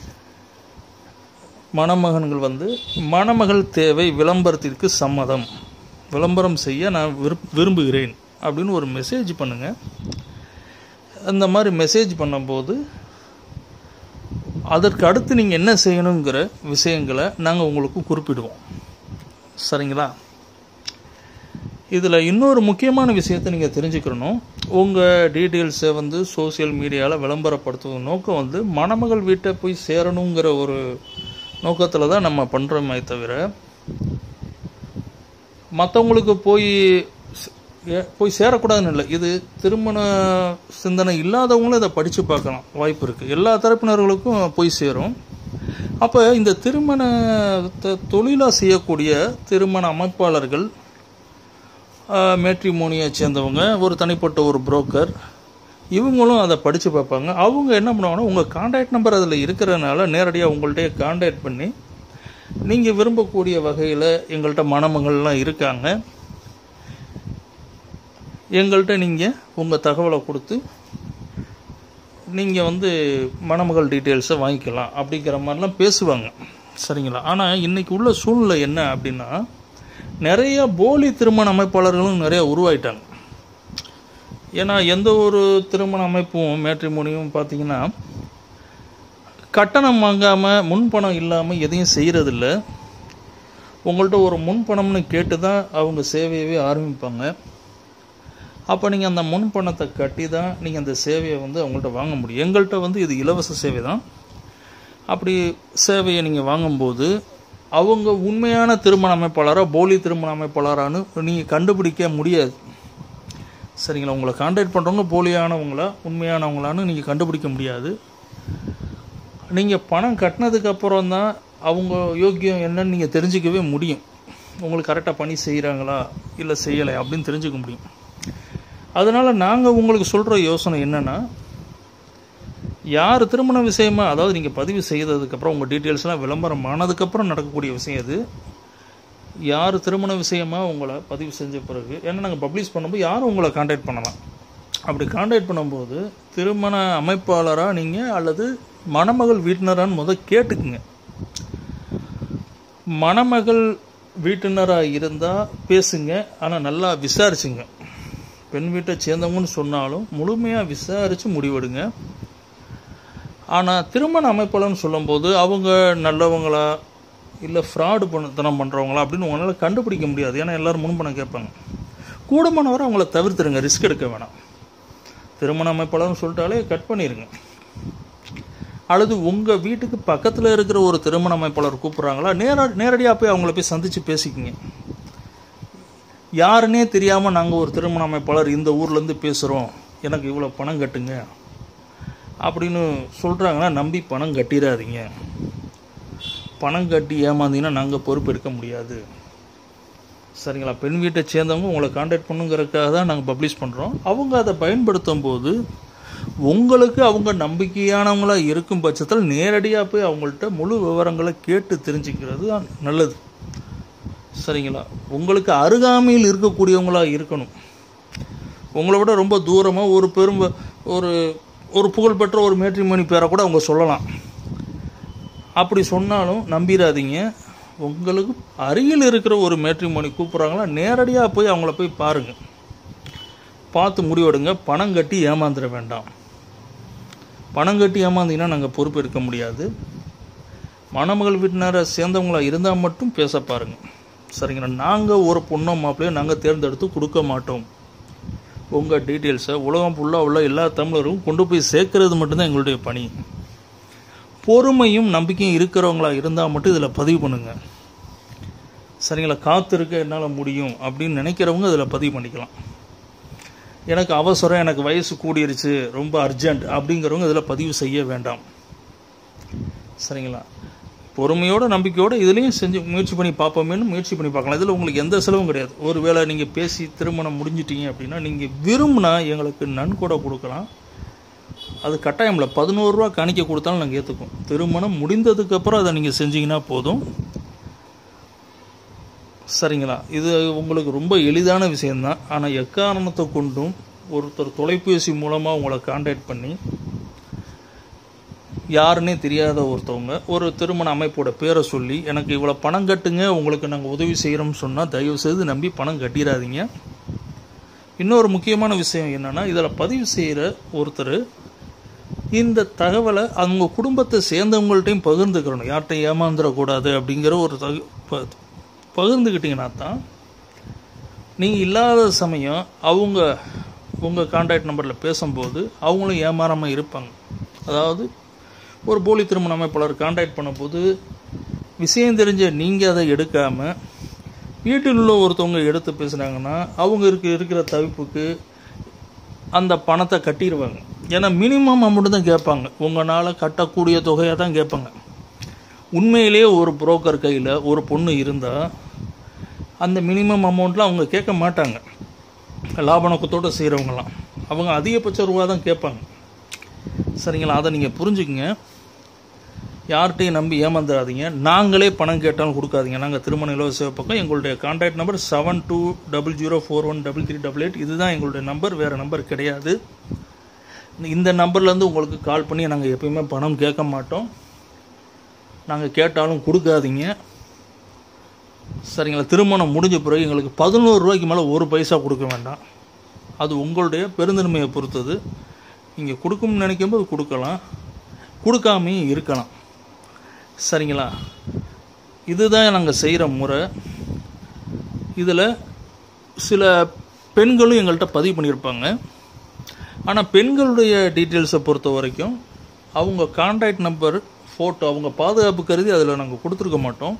மணமகன்கள் வந்து மணமகள் தேவை விளம்பரத்திற்கு சம்மதம் விளம்பரம் செய்ய நான் விருப் விரும்புகிறேன் அப்படின்னு ஒரு மெசேஜ் பண்ணுங்கள் அந்த மாதிரி மெசேஜ் பண்ணும்போது அதற்கு அடுத்து நீங்கள் என்ன செய்யணுங்கிற விஷயங்களை நாங்கள் உங்களுக்கு குறிப்பிடுவோம் சரிங்களா இதில் இன்னொரு முக்கியமான விஷயத்தை நீங்கள் தெரிஞ்சுக்கணும் உங்கள் டீட்டெயில்ஸை வந்து சோஷியல் மீடியாவில் விளம்பரப்படுத்துவதன் நோக்கம் வந்து மணமகள் வீட்டை போய் சேரணுங்கிற ஒரு நோக்கத்தில் தான் நம்ம பண்ணுறோமே தவிர மற்றவங்களுக்கு போய் ச- ஏ- போய் சேரக்கூடாதுன்னு இல்லை இது திருமண சிந்தனை இல்லாதவங்களும் இதை படித்து பார்க்கலாம் வாய்ப்பு இருக்குது எல்லா தரப்பினர்களுக்கும் போய் சேரும் அப்போ இந்த திருமணத்தை தொழிலாக செய்யக்கூடிய திருமண அமைப்பாளர்கள் மேட்ரிமோனியை சேர்ந்தவங்க ஒரு தனிப்பட்ட ஒரு புரோக்கர் இவங்களும் அதை படித்து பார்ப்பாங்க அவங்க என்ன பண்ணுவாங்கன்னா உங்கள் காண்டாக்ட் நம்பர் அதில் இருக்கிறதுனால நேரடியாக உங்கள்கிட்டயே காண்டாக்ட் பண்ணி நீங்கள் விரும்பக்கூடிய வகையில் எங்கள்கிட்ட மணமகள்லாம் இருக்காங்க எங்கள்கிட்ட நீங்கள் உங்கள் தகவலை கொடுத்து நீங்கள் வந்து மணமகள் டீட்டெயில்ஸை வாங்கிக்கலாம் அப்படிங்கிற மாதிரிலாம் பேசுவாங்க சரிங்களா ஆனால் இன்னைக்கு உள்ள சூழ்நிலை என்ன அப்படின்னா நிறைய போலி திருமண அமைப்பாளர்களும் நிறைய உருவாயிட்டாங்க ஏன்னா எந்த ஒரு திருமண அமைப்பும் மேட்ரிமோனியும் பார்த்தீங்கன்னா கட்டணம் வாங்காமல் முன்பணம் இல்லாமல் எதையும் செய்கிறதில்ல உங்கள்கிட்ட ஒரு முன்பணம்னு கேட்டு தான் அவங்க சேவையவே ஆரம்பிப்பாங்க அப்போ நீங்கள் அந்த முன்பணத்தை கட்டி தான் நீங்கள் அந்த சேவையை வந்து அவங்கள்ட்ட வாங்க முடியும் எங்கள்கிட்ட வந்து இது இலவச சேவை தான் அப்படி சேவையை நீங்கள் வாங்கும்போது அவங்க உண்மையான திருமண அமைப்பாளரா போலி திருமண அமைப்பாளரான்னு நீங்கள் கண்டுபிடிக்க முடியாது சரிங்களா உங்களை கான்டாக்ட் பண்ணுறவங்க போலியானவங்களா உண்மையானவங்களான்னு நீங்கள் கண்டுபிடிக்க முடியாது நீங்கள் பணம் கட்டினதுக்கு அப்புறம் தான் அவங்க யோக்கியம் என்னன்னு நீங்கள் தெரிஞ்சுக்கவே முடியும் உங்களுக்கு கரெக்டாக பண்ணி செய்கிறாங்களா இல்லை செய்யலை அப்படின்னு தெரிஞ்சுக்க முடியும் அதனால் நாங்கள் உங்களுக்கு சொல்கிற யோசனை என்னென்னா யார் திருமண விஷயமா அதாவது நீங்கள் பதிவு செய்ததுக்கப்புறம் உங்கள் டீட்டெயில்ஸ்லாம் விளம்பரம் ஆனதுக்கப்புறம் நடக்கக்கூடிய விஷயம் இது யார் திருமண விஷயமா உங்களை பதிவு செஞ்ச பிறகு ஏன்னா நாங்கள் பப்ளிஷ் பண்ணும்போது யாரும் உங்களை காண்டாக்ட் பண்ணலாம் அப்படி காண்டாக்ட் பண்ணும்போது திருமண அமைப்பாளராக நீங்கள் அல்லது மணமகள் வீட்டினரான்னு முதல் கேட்டுக்குங்க மணமகள் வீட்டினராக இருந்தால் பேசுங்க ஆனால் நல்லா விசாரிச்சுங்க பெண் வீட்டை சேர்ந்தவங்கன்னு சொன்னாலும் முழுமையாக விசாரித்து முடிவெடுங்க ஆனால் திருமண அமைப்பாளர்னு சொல்லும்போது அவங்க நல்லவங்களா இல்லை ஃப்ராடு பண்ணத்தனம் பண்ணுறவங்களா அப்படின்னு உங்களால் கண்டுபிடிக்க முடியாது ஏன்னா எல்லோரும் முன்பணம் கேட்பாங்க கூடுமானவரை அவங்கள தவிர்த்துருங்க ரிஸ்க் எடுக்க வேணாம் திருமண அமைப்பாளர்னு சொல்லிட்டாலே கட் பண்ணிடுங்க அல்லது உங்கள் வீட்டுக்கு பக்கத்தில் இருக்கிற ஒரு திருமண அமைப்பாளர் கூப்பிட்றாங்களா நேர நேரடியாக போய் அவங்கள போய் சந்தித்து பேசிக்கிங்க யாருன்னே தெரியாமல் நாங்கள் ஒரு திருமண அமைப்பாளர் இந்த ஊர்லேருந்து பேசுகிறோம் எனக்கு இவ்வளோ பணம் கட்டுங்க அப்படின்னு சொல்கிறாங்கன்னா நம்பி பணம் கட்டிடாதீங்க பணம் கட்டி ஏமாந்தீங்கன்னா நாங்கள் பொறுப்பெடுக்க முடியாது சரிங்களா பெண் வீட்டை சேர்ந்தவங்க உங்களை காண்டாக்ட் பண்ணுங்கிறதுக்காக தான் நாங்கள் பப்ளிஷ் பண்ணுறோம் அவங்க அதை பயன்படுத்தும் போது உங்களுக்கு அவங்க நம்பிக்கையானவங்களா இருக்கும் பட்சத்தில் நேரடியாக போய் அவங்கள்ட்ட முழு விவரங்களை கேட்டு தெரிஞ்சுக்கிறது தான் நல்லது சரிங்களா உங்களுக்கு அருகாமையில் இருக்கக்கூடியவங்களா இருக்கணும் உங்களை விட ரொம்ப தூரமாக ஒரு பெரும் ஒரு ஒரு புகழ்பெற்ற ஒரு மேட்ரிமோனி பேரை கூட அவங்க சொல்லலாம் அப்படி சொன்னாலும் நம்பிடாதீங்க உங்களுக்கு அருகில் இருக்கிற ஒரு மேட்ரிமோனி கூப்பிட்றாங்களா நேரடியாக போய் அவங்கள போய் பாருங்கள் பார்த்து முடிவெடுங்க பணம் கட்டி ஏமாந்துட வேண்டாம் பணம் கட்டி ஏமாந்தீங்கன்னா நாங்கள் பொறுப்பு எடுக்க முடியாது மணமகள் வீட்டினரை சேர்ந்தவங்களா இருந்தால் மட்டும் பேச பாருங்கள் சரிங்களா நாங்கள் ஒரு பொண்ணோ மாப்பிள்ளையோ நாங்கள் தேர்ந்தெடுத்து கொடுக்க மாட்டோம் உங்கள் டீட்டெயில்ஸை உலகம் ஃபுல்லாக உள்ள எல்லா தமிழரும் கொண்டு போய் சேர்க்கறது மட்டும்தான் எங்களுடைய பணி பொறுமையும் நம்பிக்கையும் இருக்கிறவங்களா இருந்தால் மட்டும் இதில் பதிவு பண்ணுங்கள் சரிங்களா காத்திருக்க என்னால் முடியும் அப்படின்னு நினைக்கிறவங்க இதில் பதிவு பண்ணிக்கலாம் எனக்கு அவசரம் எனக்கு வயசு கூடிருச்சு ரொம்ப அர்ஜென்ட் அப்படிங்கிறவங்க இதில் பதிவு செய்ய வேண்டாம் சரிங்களா பொறுமையோட நம்பிக்கையோட இதுலேயும் செஞ்சு முயற்சி பண்ணி பார்ப்போமேனு முயற்சி பண்ணி பார்க்கலாம் இதில் உங்களுக்கு எந்த செலவும் கிடையாது ஒருவேளை நீங்கள் பேசி திருமணம் முடிஞ்சிட்டீங்க அப்படின்னா நீங்கள் விரும்பினா எங்களுக்கு நன்கொடை கொடுக்கலாம் அது கட்டாயம் இல்லை பதினோரு ரூபா காணிக்க கொடுத்தாலும் நாங்கள் ஏற்றுக்குவோம் திருமணம் முடிந்ததுக்கப்புறம் அதை நீங்கள் செஞ்சீங்கன்னா போதும் சரிங்களா இது உங்களுக்கு ரொம்ப எளிதான விஷயந்தான் ஆனால் எக்காரணத்தை கொண்டும் ஒருத்தர் தொலைபேசி மூலமாக உங்களை காண்டாக்ட் பண்ணி யாருன்னே தெரியாத ஒருத்தவங்க ஒரு திருமண அமைப்போட பேரை சொல்லி எனக்கு இவ்வளோ பணம் கட்டுங்க உங்களுக்கு நாங்கள் உதவி செய்கிறோம்னு சொன்னால் தயவு செய்து நம்பி பணம் கட்டிடாதீங்க இன்னொரு முக்கியமான விஷயம் என்னென்னா இதில் பதிவு செய்கிற ஒருத்தர் இந்த தகவலை அவங்க குடும்பத்தை சேர்ந்தவங்கள்ட்டையும் பகிர்ந்துக்கிறணும் யார்கிட்டையும் ஏமாந்துடக்கூடாது அப்படிங்கிற ஒரு தகு ப பகிர்ந்துக்கிட்டிங்கன்னா தான் நீங்கள் இல்லாத சமயம் அவங்க உங்கள் கான்டாக்ட் நம்பரில் பேசும்போது அவங்களும் ஏமாறாமல் இருப்பாங்க அதாவது ஒரு போலி திருமண அமைப்பாளர் கான்டாக்ட் பண்ணும்போது விஷயம் தெரிஞ்ச நீங்கள் அதை எடுக்காமல் வீட்டில் உள்ள ஒருத்தவங்க எடுத்து பேசுனாங்கன்னா அவங்க இருக்க இருக்கிற தவிப்புக்கு அந்த பணத்தை கட்டிடுவாங்க ஏன்னா மினிமம் அமௌண்ட் தான் கேட்பாங்க உங்களால் கட்டக்கூடிய தொகையாக தான் கேட்பாங்க உண்மையிலேயே ஒரு புரோக்கர் கையில் ஒரு பொண்ணு இருந்தால் அந்த மினிமம் அமௌண்ட்லாம் அவங்க கேட்க மாட்டாங்க லாப நோக்கத்தோடு செய்கிறவங்களாம் அவங்க அதிகபட்ச ரூபா தான் கேட்பாங்க சரிங்களா அதை நீங்கள் புரிஞ்சுக்கங்க யார்கிட்டையும் நம்பி ஏமாந்துடாதீங்க நாங்களே பணம் கேட்டாலும் கொடுக்காதீங்க நாங்கள் திருமண இலவச பக்கம் எங்களுடைய contact number seven two double zero four one double three double eight இதுதான் எங்களுடைய நம்பர் வேறு நம்பர் கிடையாது இந்த நம்பர்லேருந்து உங்களுக்கு கால் பண்ணி நாங்கள் எப்பயுமே பணம் கேட்க மாட்டோம் நாங்கள் கேட்டாலும் கொடுக்காதீங்க சரிங்களா திருமணம் முடிஞ்ச பிறகு எங்களுக்கு பதினோரு ரூபாய்க்கு மேலே ஒரு பைசா கொடுக்க வேண்டாம் அது உங்களுடைய பெருந்தன்மையை பொறுத்தது நீங்கள் கொடுக்கணும்னு நினைக்கும்போது கொடுக்கலாம் கொடுக்காமையும் இருக்கலாம் சரிங்களா இதுதான் நாங்கள் செய்கிற முறை இதில் சில பெண்களும் எங்கள்கிட்ட பதிவு பண்ணியிருப்பாங்க ஆனால் பெண்களுடைய டீட்டெயில்ஸை பொறுத்த வரைக்கும் அவங்க கான்டாக்ட் நம்பர் ஃபோட்டோ அவங்க பாதுகாப்பு கருதி அதில் நாங்கள் கொடுத்துருக்க மாட்டோம்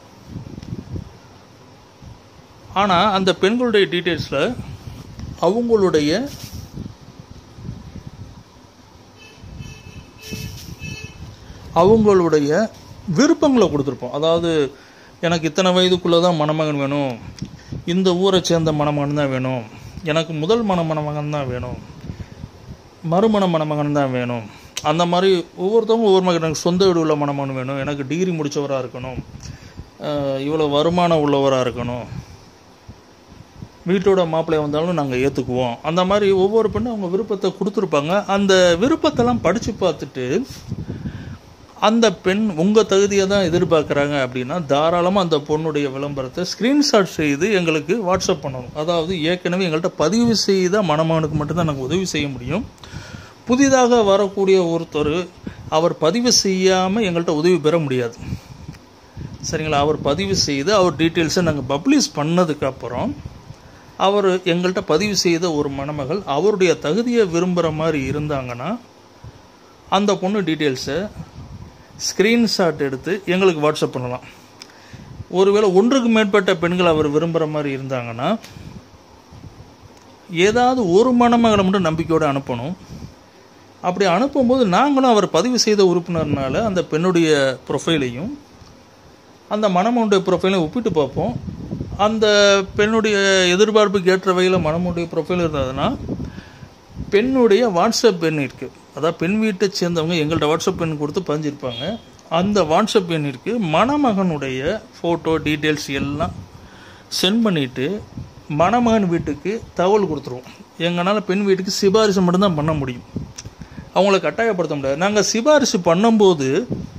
ஆனால் அந்த பெண்களுடைய டீட்டெயில்ஸில் அவங்களுடைய அவங்களுடைய விருப்பங்களை கொடுத்துருப்போம் அதாவது எனக்கு இத்தனை வயதுக்குள்ளே தான் மணமகன் வேணும் இந்த ஊரை சேர்ந்த மணமகன் தான் வேணும் எனக்கு முதல் மண மணமகன் தான் வேணும் மறுமண மணமகன் தான் வேணும் அந்த மாதிரி ஒவ்வொருத்தவங்க ஒவ்வொரு மகன் எனக்கு சொந்த வீடு உள்ள மணமகன் வேணும் எனக்கு டிகிரி முடித்தவராக இருக்கணும் இவ்வளோ வருமானம் உள்ளவராக இருக்கணும் வீட்டோட மாப்பிள்ளை வந்தாலும் நாங்கள் ஏற்றுக்குவோம் அந்த மாதிரி ஒவ்வொரு பெண்ணும் அவங்க விருப்பத்தை கொடுத்துருப்பாங்க அந்த விருப்பத்தெல்லாம் படித்து பார்த்துட்டு அந்த பெண் உங்கள் தகுதியை தான் எதிர்பார்க்குறாங்க அப்படின்னா தாராளமாக அந்த பொண்ணுடைய விளம்பரத்தை ஸ்க்ரீன்ஷாட் செய்து எங்களுக்கு வாட்ஸ்அப் பண்ணணும் அதாவது ஏற்கனவே எங்கள்கிட்ட பதிவு செய்த மணமகனுக்கு மட்டும்தான் நாங்கள் உதவி செய்ய முடியும் புதிதாக வரக்கூடிய ஒருத்தர் அவர் பதிவு செய்யாமல் எங்கள்கிட்ட உதவி பெற முடியாது சரிங்களா அவர் பதிவு செய்து அவர் டீட்டெயில்ஸை நாங்கள் பப்ளிஷ் பண்ணதுக்கப்புறம் அவர் எங்கள்கிட்ட பதிவு செய்த ஒரு மணமகள் அவருடைய தகுதியை விரும்புகிற மாதிரி இருந்தாங்கன்னா அந்த பொண்ணு டீட்டெயில்ஸை ஸ்க்ரீன்ஷாட் எடுத்து எங்களுக்கு வாட்ஸ்அப் பண்ணலாம் ஒருவேளை ஒன்றுக்கு மேற்பட்ட பெண்கள் அவர் விரும்புகிற மாதிரி இருந்தாங்கன்னா ஏதாவது ஒரு மணமகளை மட்டும் நம்பிக்கையோடு அனுப்பணும் அப்படி அனுப்பும்போது நாங்களும் அவர் பதிவு செய்த உறுப்பினர்னால அந்த பெண்ணுடைய ப்ரொஃபைலையும் அந்த மணமனுடைய ப்ரொஃபைலையும் ஒப்பிட்டு பார்ப்போம் அந்த பெண்ணுடைய எதிர்பார்ப்புக்கு ஏற்ற வகையில் மணமனுடைய ப்ரொஃபைல் இருந்ததுன்னா பெண்ணுடைய வாட்ஸ்அப் எண் இருக்குது அதாவது பெண் வீட்டை சேர்ந்தவங்க எங்கள்கிட்ட வாட்ஸ்அப் எண் கொடுத்து பதிஞ்சிருப்பாங்க அந்த வாட்ஸ்அப் எண்ணிற்கு மணமகனுடைய ஃபோட்டோ டீட்டெயில்ஸ் எல்லாம் சென்ட் பண்ணிவிட்டு மணமகன் வீட்டுக்கு தகவல் கொடுத்துருவோம் எங்களால் பெண் வீட்டுக்கு சிபாரிசு மட்டும்தான் பண்ண முடியும் அவங்கள கட்டாயப்படுத்த முடியாது நாங்கள் சிபாரிசு பண்ணும்போது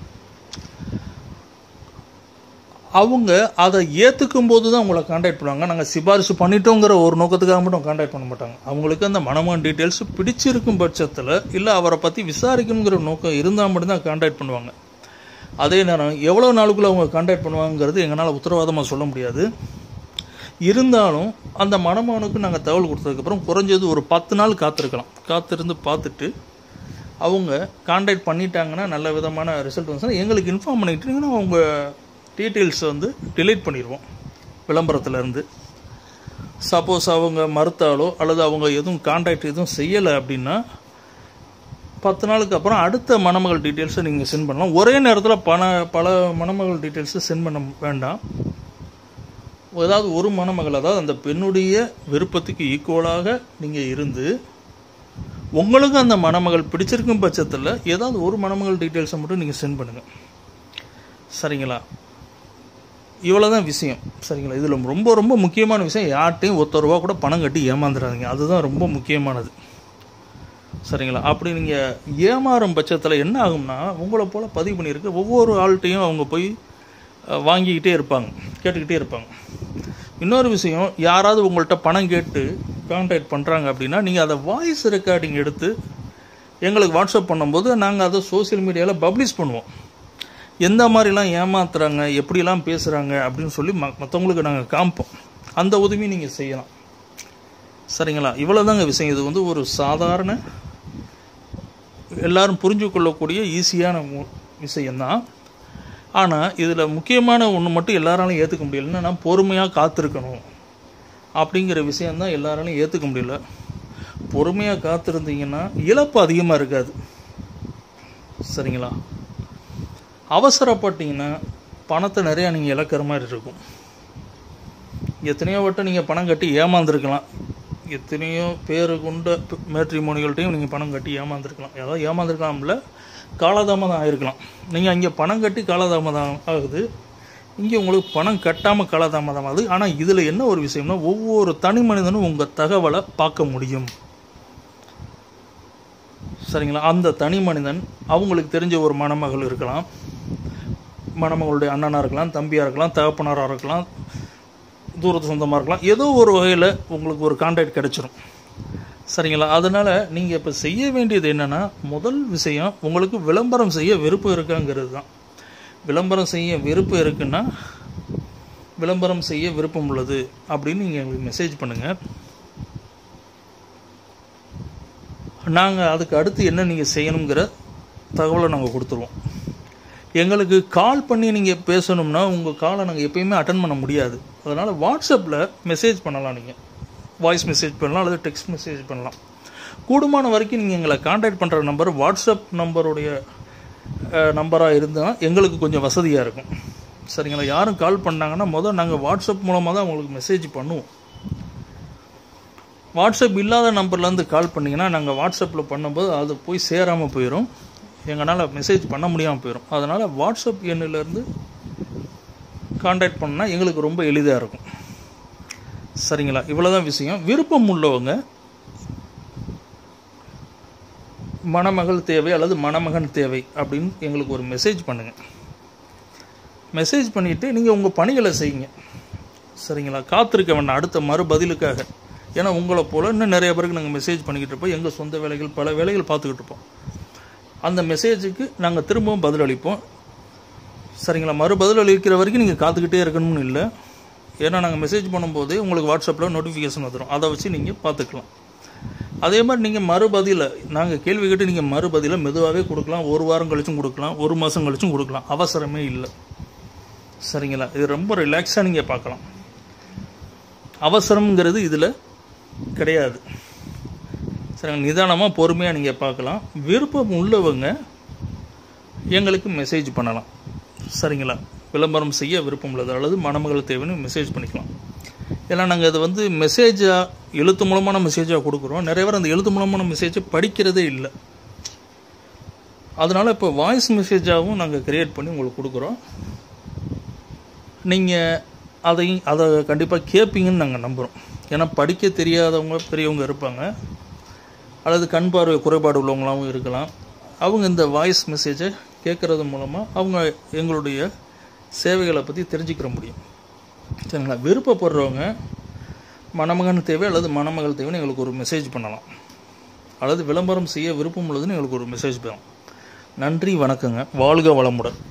அவங்க அதை ஏற்றுக்கும் போது தான் உங்களை காண்டாக்ட் பண்ணுவாங்க நாங்கள் சிபாரிசு பண்ணிட்டோங்கிற ஒரு நோக்கத்துக்காக மட்டும் காண்டாக்ட் பண்ண மாட்டாங்க அவங்களுக்கு அந்த மனமான டீட்டெயில்ஸ் பிடிச்சிருக்கும் பட்சத்தில் இல்லை அவரை பற்றி விசாரிக்கணுங்கிற நோக்கம் இருந்தால் மட்டும்தான் காண்டாக்ட் பண்ணுவாங்க அதே நேரம் எவ்வளோ நாளுக்குள்ளே அவங்க காண்டாக்ட் பண்ணுவாங்கிறது எங்களால் உத்தரவாதமாக சொல்ல முடியாது இருந்தாலும் அந்த மணமகனுக்கு நாங்கள் தகவல் கொடுத்ததுக்கப்புறம் குறைஞ்சது ஒரு பத்து நாள் காத்திருக்கலாம் காத்திருந்து பார்த்துட்டு அவங்க காண்டாக்ட் பண்ணிட்டாங்கன்னா நல்ல விதமான ரிசல்ட் வந்துச்சுன்னா எங்களுக்கு இன்ஃபார்ம் பண்ணிக்கிட்டீங்கன்னா அவங்க டீட்டெயில்ஸ் வந்து டிலீட் பண்ணிடுவோம் விளம்பரத்துலேருந்து சப்போஸ் அவங்க மறுத்தாலோ அல்லது அவங்க எதுவும் காண்டாக்ட் எதுவும் செய்யலை அப்படின்னா பத்து நாளுக்கு அப்புறம் அடுத்த மணமகள் டீட்டெயில்ஸை நீங்கள் சென்ட் பண்ணலாம் ஒரே நேரத்தில் பண பல மணமகள் டீட்டெயில்ஸை சென்ட் பண்ண வேண்டாம் ஏதாவது ஒரு மணமகள் அதாவது அந்த பெண்ணுடைய விருப்பத்துக்கு ஈக்குவலாக நீங்கள் இருந்து உங்களுக்கு அந்த மணமகள் பிடிச்சிருக்கும் பட்சத்தில் ஏதாவது ஒரு மணமகள் டீட்டெயில்ஸை மட்டும் நீங்கள் சென்ட் பண்ணுங்கள் சரிங்களா இவ்வளோ தான் விஷயம் சரிங்களா இதில் ரொம்ப ரொம்ப முக்கியமான விஷயம் யார்கிட்டையும் ஒத்த ரூபா கூட பணம் கட்டி ஏமாந்துடாதீங்க அதுதான் ரொம்ப முக்கியமானது சரிங்களா அப்படி நீங்கள் ஏமாறும் பட்சத்தில் என்ன ஆகும்னா உங்களை போல் பதிவு பண்ணியிருக்க ஒவ்வொரு ஆள்கிட்டையும் அவங்க போய் அஹ், வாங்கிக்கிட்டே இருப்பாங்க கேட்டுக்கிட்டே இருப்பாங்க இன்னொரு விஷயம் யாராவது உங்கள்கிட்ட பணம் கேட்டு கான்டாக்ட் பண்ணுறாங்க அப்படின்னா நீங்கள் அதை வாய்ஸ் ரெக்கார்டிங் எடுத்து எங்களுக்கு வாட்ஸ்அப் பண்ணும்போது நாங்கள் அதை சோஷியல் மீடியாவில் பப்ளிஷ் பண்ணுவோம் எந்த மாதிரிலாம் ஏமாத்துறாங்க எப்படிலாம் பேசுகிறாங்க அப்படின்னு சொல்லி ம மற்றவங்களுக்கு நாங்கள் காமிப்போம் அந்த உதவியும் நீங்கள் செய்யலாம் சரிங்களா இவ்வளோதாங்க விஷயம் இது வந்து ஒரு சாதாரண எல்லாரும் புரிஞ்சு கொள்ளக்கூடிய ஈஸியான மு- விஷயம்தான் ஆனால் இதில் முக்கியமான ஒன்று மட்டும் எல்லாராலையும் ஏற்றுக்க முடியல என்னன்னா பொறுமையாக காத்திருக்கணும் அப்படிங்கிற விஷயந்தான் எல்லாராலையும் ஏற்றுக்க முடியல பொறுமையாக காத்திருந்தீங்கன்னா இழப்பு அதிகமாக இருக்காது சரிங்களா அவசரப்பட்டீங்கன்னா பணத்தை நிறையா நீங்கள் இழக்கிற மாதிரி இருக்கும் எத்தனையோ வட்டம் நீங்கள் பணம் கட்டி ஏமாந்துருக்கலாம் எத்தனையோ பேரு கொண்ட மேட்ரிமோனிகள்ட்டையும் நீங்கள் பணம் கட்டி ஏமாந்துருக்கலாம் ஏதாவது ஏமாந்துருக்கலாம்ல காலதாமதம் ஆயிருக்கலாம் நீங்கள் அங்கே பணம் கட்டி காலதாமதம் ஆகுது இங்கே உங்களுக்கு பணம் கட்டாமல் காலதாமதம் ஆகுது ஆனால் இதில் என்ன ஒரு விஷயம்னா ஒவ்வொரு தனி மனிதனும் உங்கள் தகவலை பார்க்க முடியும் சரிங்களா அந்த தனி மனிதன் அவங்களுக்கு தெரிஞ்ச ஒரு மணமகள் இருக்கலாம் மணமகளுடைய அண்ணனாக இருக்கலாம் தம்பியாக இருக்கலாம் தகப்பனாராக இருக்கலாம் தூரத்து சொந்தமாக இருக்கலாம் ஏதோ ஒரு வகையில் உங்களுக்கு ஒரு கான்டாக்ட் கிடைச்சிரும் சரிங்களா அதனால் நீங்கள் இப்போ செய்ய வேண்டியது என்னென்னா முதல் விஷயம் உங்களுக்கு விளம்பரம் செய்ய விருப்பம் இருக்காங்கிறது தான் விளம்பரம் செய்ய விருப்பம் இருக்குன்னா விளம்பரம் செய்ய விருப்பம் உள்ளது அப்படின்னு நீங்கள் எங்களுக்கு மெசேஜ் பண்ணுங்கள் நாங்கள் அதுக்கு அடுத்து என்ன நீங்கள் செய்யணுங்கிற தகவலை நாங்கள் கொடுத்துருவோம் எங்களுக்கு கால் பண்ணி நீங்கள் பேசணும்னா உங்கள் காலை நாங்கள் எப்பயுமே அட்டன் பண்ண முடியாது அதனால் வாட்ஸ்அப்பில் மெசேஜ் பண்ணலாம் நீங்கள் வாய்ஸ் மெசேஜ் பண்ணலாம் அல்லது டெக்ஸ்ட் மெசேஜ் பண்ணலாம் கூடுமான வரைக்கும் நீங்கள் எங்களை காண்டாக்ட் பண்ணுற நம்பர் வாட்ஸ்அப் நம்பருடைய நம்பராக இருந்தால் எங்களுக்கு கொஞ்சம் வசதியாக இருக்கும் சரிங்களா யாரும் கால் பண்ணாங்கன்னா முதல் நாங்கள் வாட்ஸ்அப் மூலமாக தான் உங்களுக்கு மெசேஜ் பண்ணுவோம் வாட்ஸ்அப் இல்லாத நம்பர்லேருந்து கால் பண்ணிங்கன்னா நாங்கள் வாட்ஸ்அப்பில் பண்ணும்போது அது போய் சேராமல் போயிடும் எங்களால் மெசேஜ் பண்ண முடியாமல் போயிடும் அதனால் வாட்ஸ்அப் எண்ணிலேருந்து காண்டாக்ட் பண்ணால் எங்களுக்கு ரொம்ப எளிதாக இருக்கும் சரிங்களா இவ்வளோதான் விஷயம் விருப்பம் உள்ளவங்க மணமகள் தேவை அல்லது மணமகன் தேவை அப்படின்னு எங்களுக்கு ஒரு மெசேஜ் பண்ணுங்கள் மெசேஜ் பண்ணிவிட்டு நீங்கள் உங்கள் பணிகளை செய்யுங்க சரிங்களா காத்திருக்க வேண்டாம் அடுத்த மறுபதிலுக்காக ஏன்னா உங்களை போல் இன்னும் நிறைய பேருக்கு நாங்கள் மெசேஜ் பண்ணிக்கிட்டு இருப்போம் எங்கள் சொந்த வேலைகள் பல வேலைகள் பார்த்துக்கிட்டு இருப்போம் அந்த மெசேஜுக்கு நாங்கள் திரும்பவும் பதிலளிப்போம் சரிங்களா மறு பதில் அளிக்கிற வரைக்கும் நீங்கள் காத்துக்கிட்டே இருக்கணும்னு இல்லை ஏன்னா நாங்கள் மெசேஜ் பண்ணும்போது உங்களுக்கு வாட்ஸ்அப்பில் நோட்டிஃபிகேஷன் வந்துடும் அதை வச்சு நீங்கள் பார்த்துக்கலாம் அதே மாதிரி நீங்கள் மறுபதில நாங்கள் கேள்வி கேட்டு நீங்கள் மறுபதில மெதுவாகவே கொடுக்கலாம் ஒரு வாரம் கழிச்சும் கொடுக்கலாம் ஒரு மாதம் கழிச்சும் கொடுக்கலாம் அவசரமே இல்லை சரிங்களா இது ரொம்ப ரிலாக்ஸாக நீங்கள் பார்க்கலாம் அவசரம்ங்கிறது இதில் கிடையாது சரிங்க நிதானமாக பொறுமையாக நீங்கள் பார்க்கலாம் விருப்பம் உள்ளவங்க எங்களுக்கு மெசேஜ் பண்ணலாம் சரிங்களா விளம்பரம் செய்ய விருப்பம் உள்ளது அல்லது மணமகள் தேவைன்னு மெசேஜ் பண்ணிக்கலாம் ஏன்னா நாங்கள் அது வந்து மெசேஜாக எழுத்து மூலமான மெசேஜாக கொடுக்குறோம் நிறைய பேர் அந்த எழுத்து மூலமான மெசேஜை படிக்கிறதே இல்லை அதனால் இப்போ வாய்ஸ் மெசேஜாகவும் நாங்கள் கிரியேட் பண்ணி உங்களுக்கு கொடுக்குறோம் நீங்கள் அதையும் அதை கண்டிப்பாக கேட்பீங்கன்னு நாங்கள் நம்புகிறோம் ஏன்னா படிக்க தெரியாதவங்க பெரியவங்க இருப்பாங்க அல்லது கண் பார்வை குறைபாடு உள்ளவங்களாகவும் இருக்கலாம் அவங்க இந்த வாய்ஸ் மெசேஜை கேட்குறது மூலமாக அவங்க எங்களுடைய சேவைகளை பற்றி தெரிஞ்சுக்கிற முடியும் சரிங்களா விருப்பப்படுறவங்க மணமகன் தேவை அல்லது மணமகள் தேவைன்னு எங்களுக்கு ஒரு மெசேஜ் பண்ணலாம் அல்லது விளம்பரம் செய்ய விருப்பம் உள்ளதுன்னு எங்களுக்கு ஒரு மெசேஜ் பண்ணலாம் நன்றி வணக்கங்க வாழ்க வளமுடன்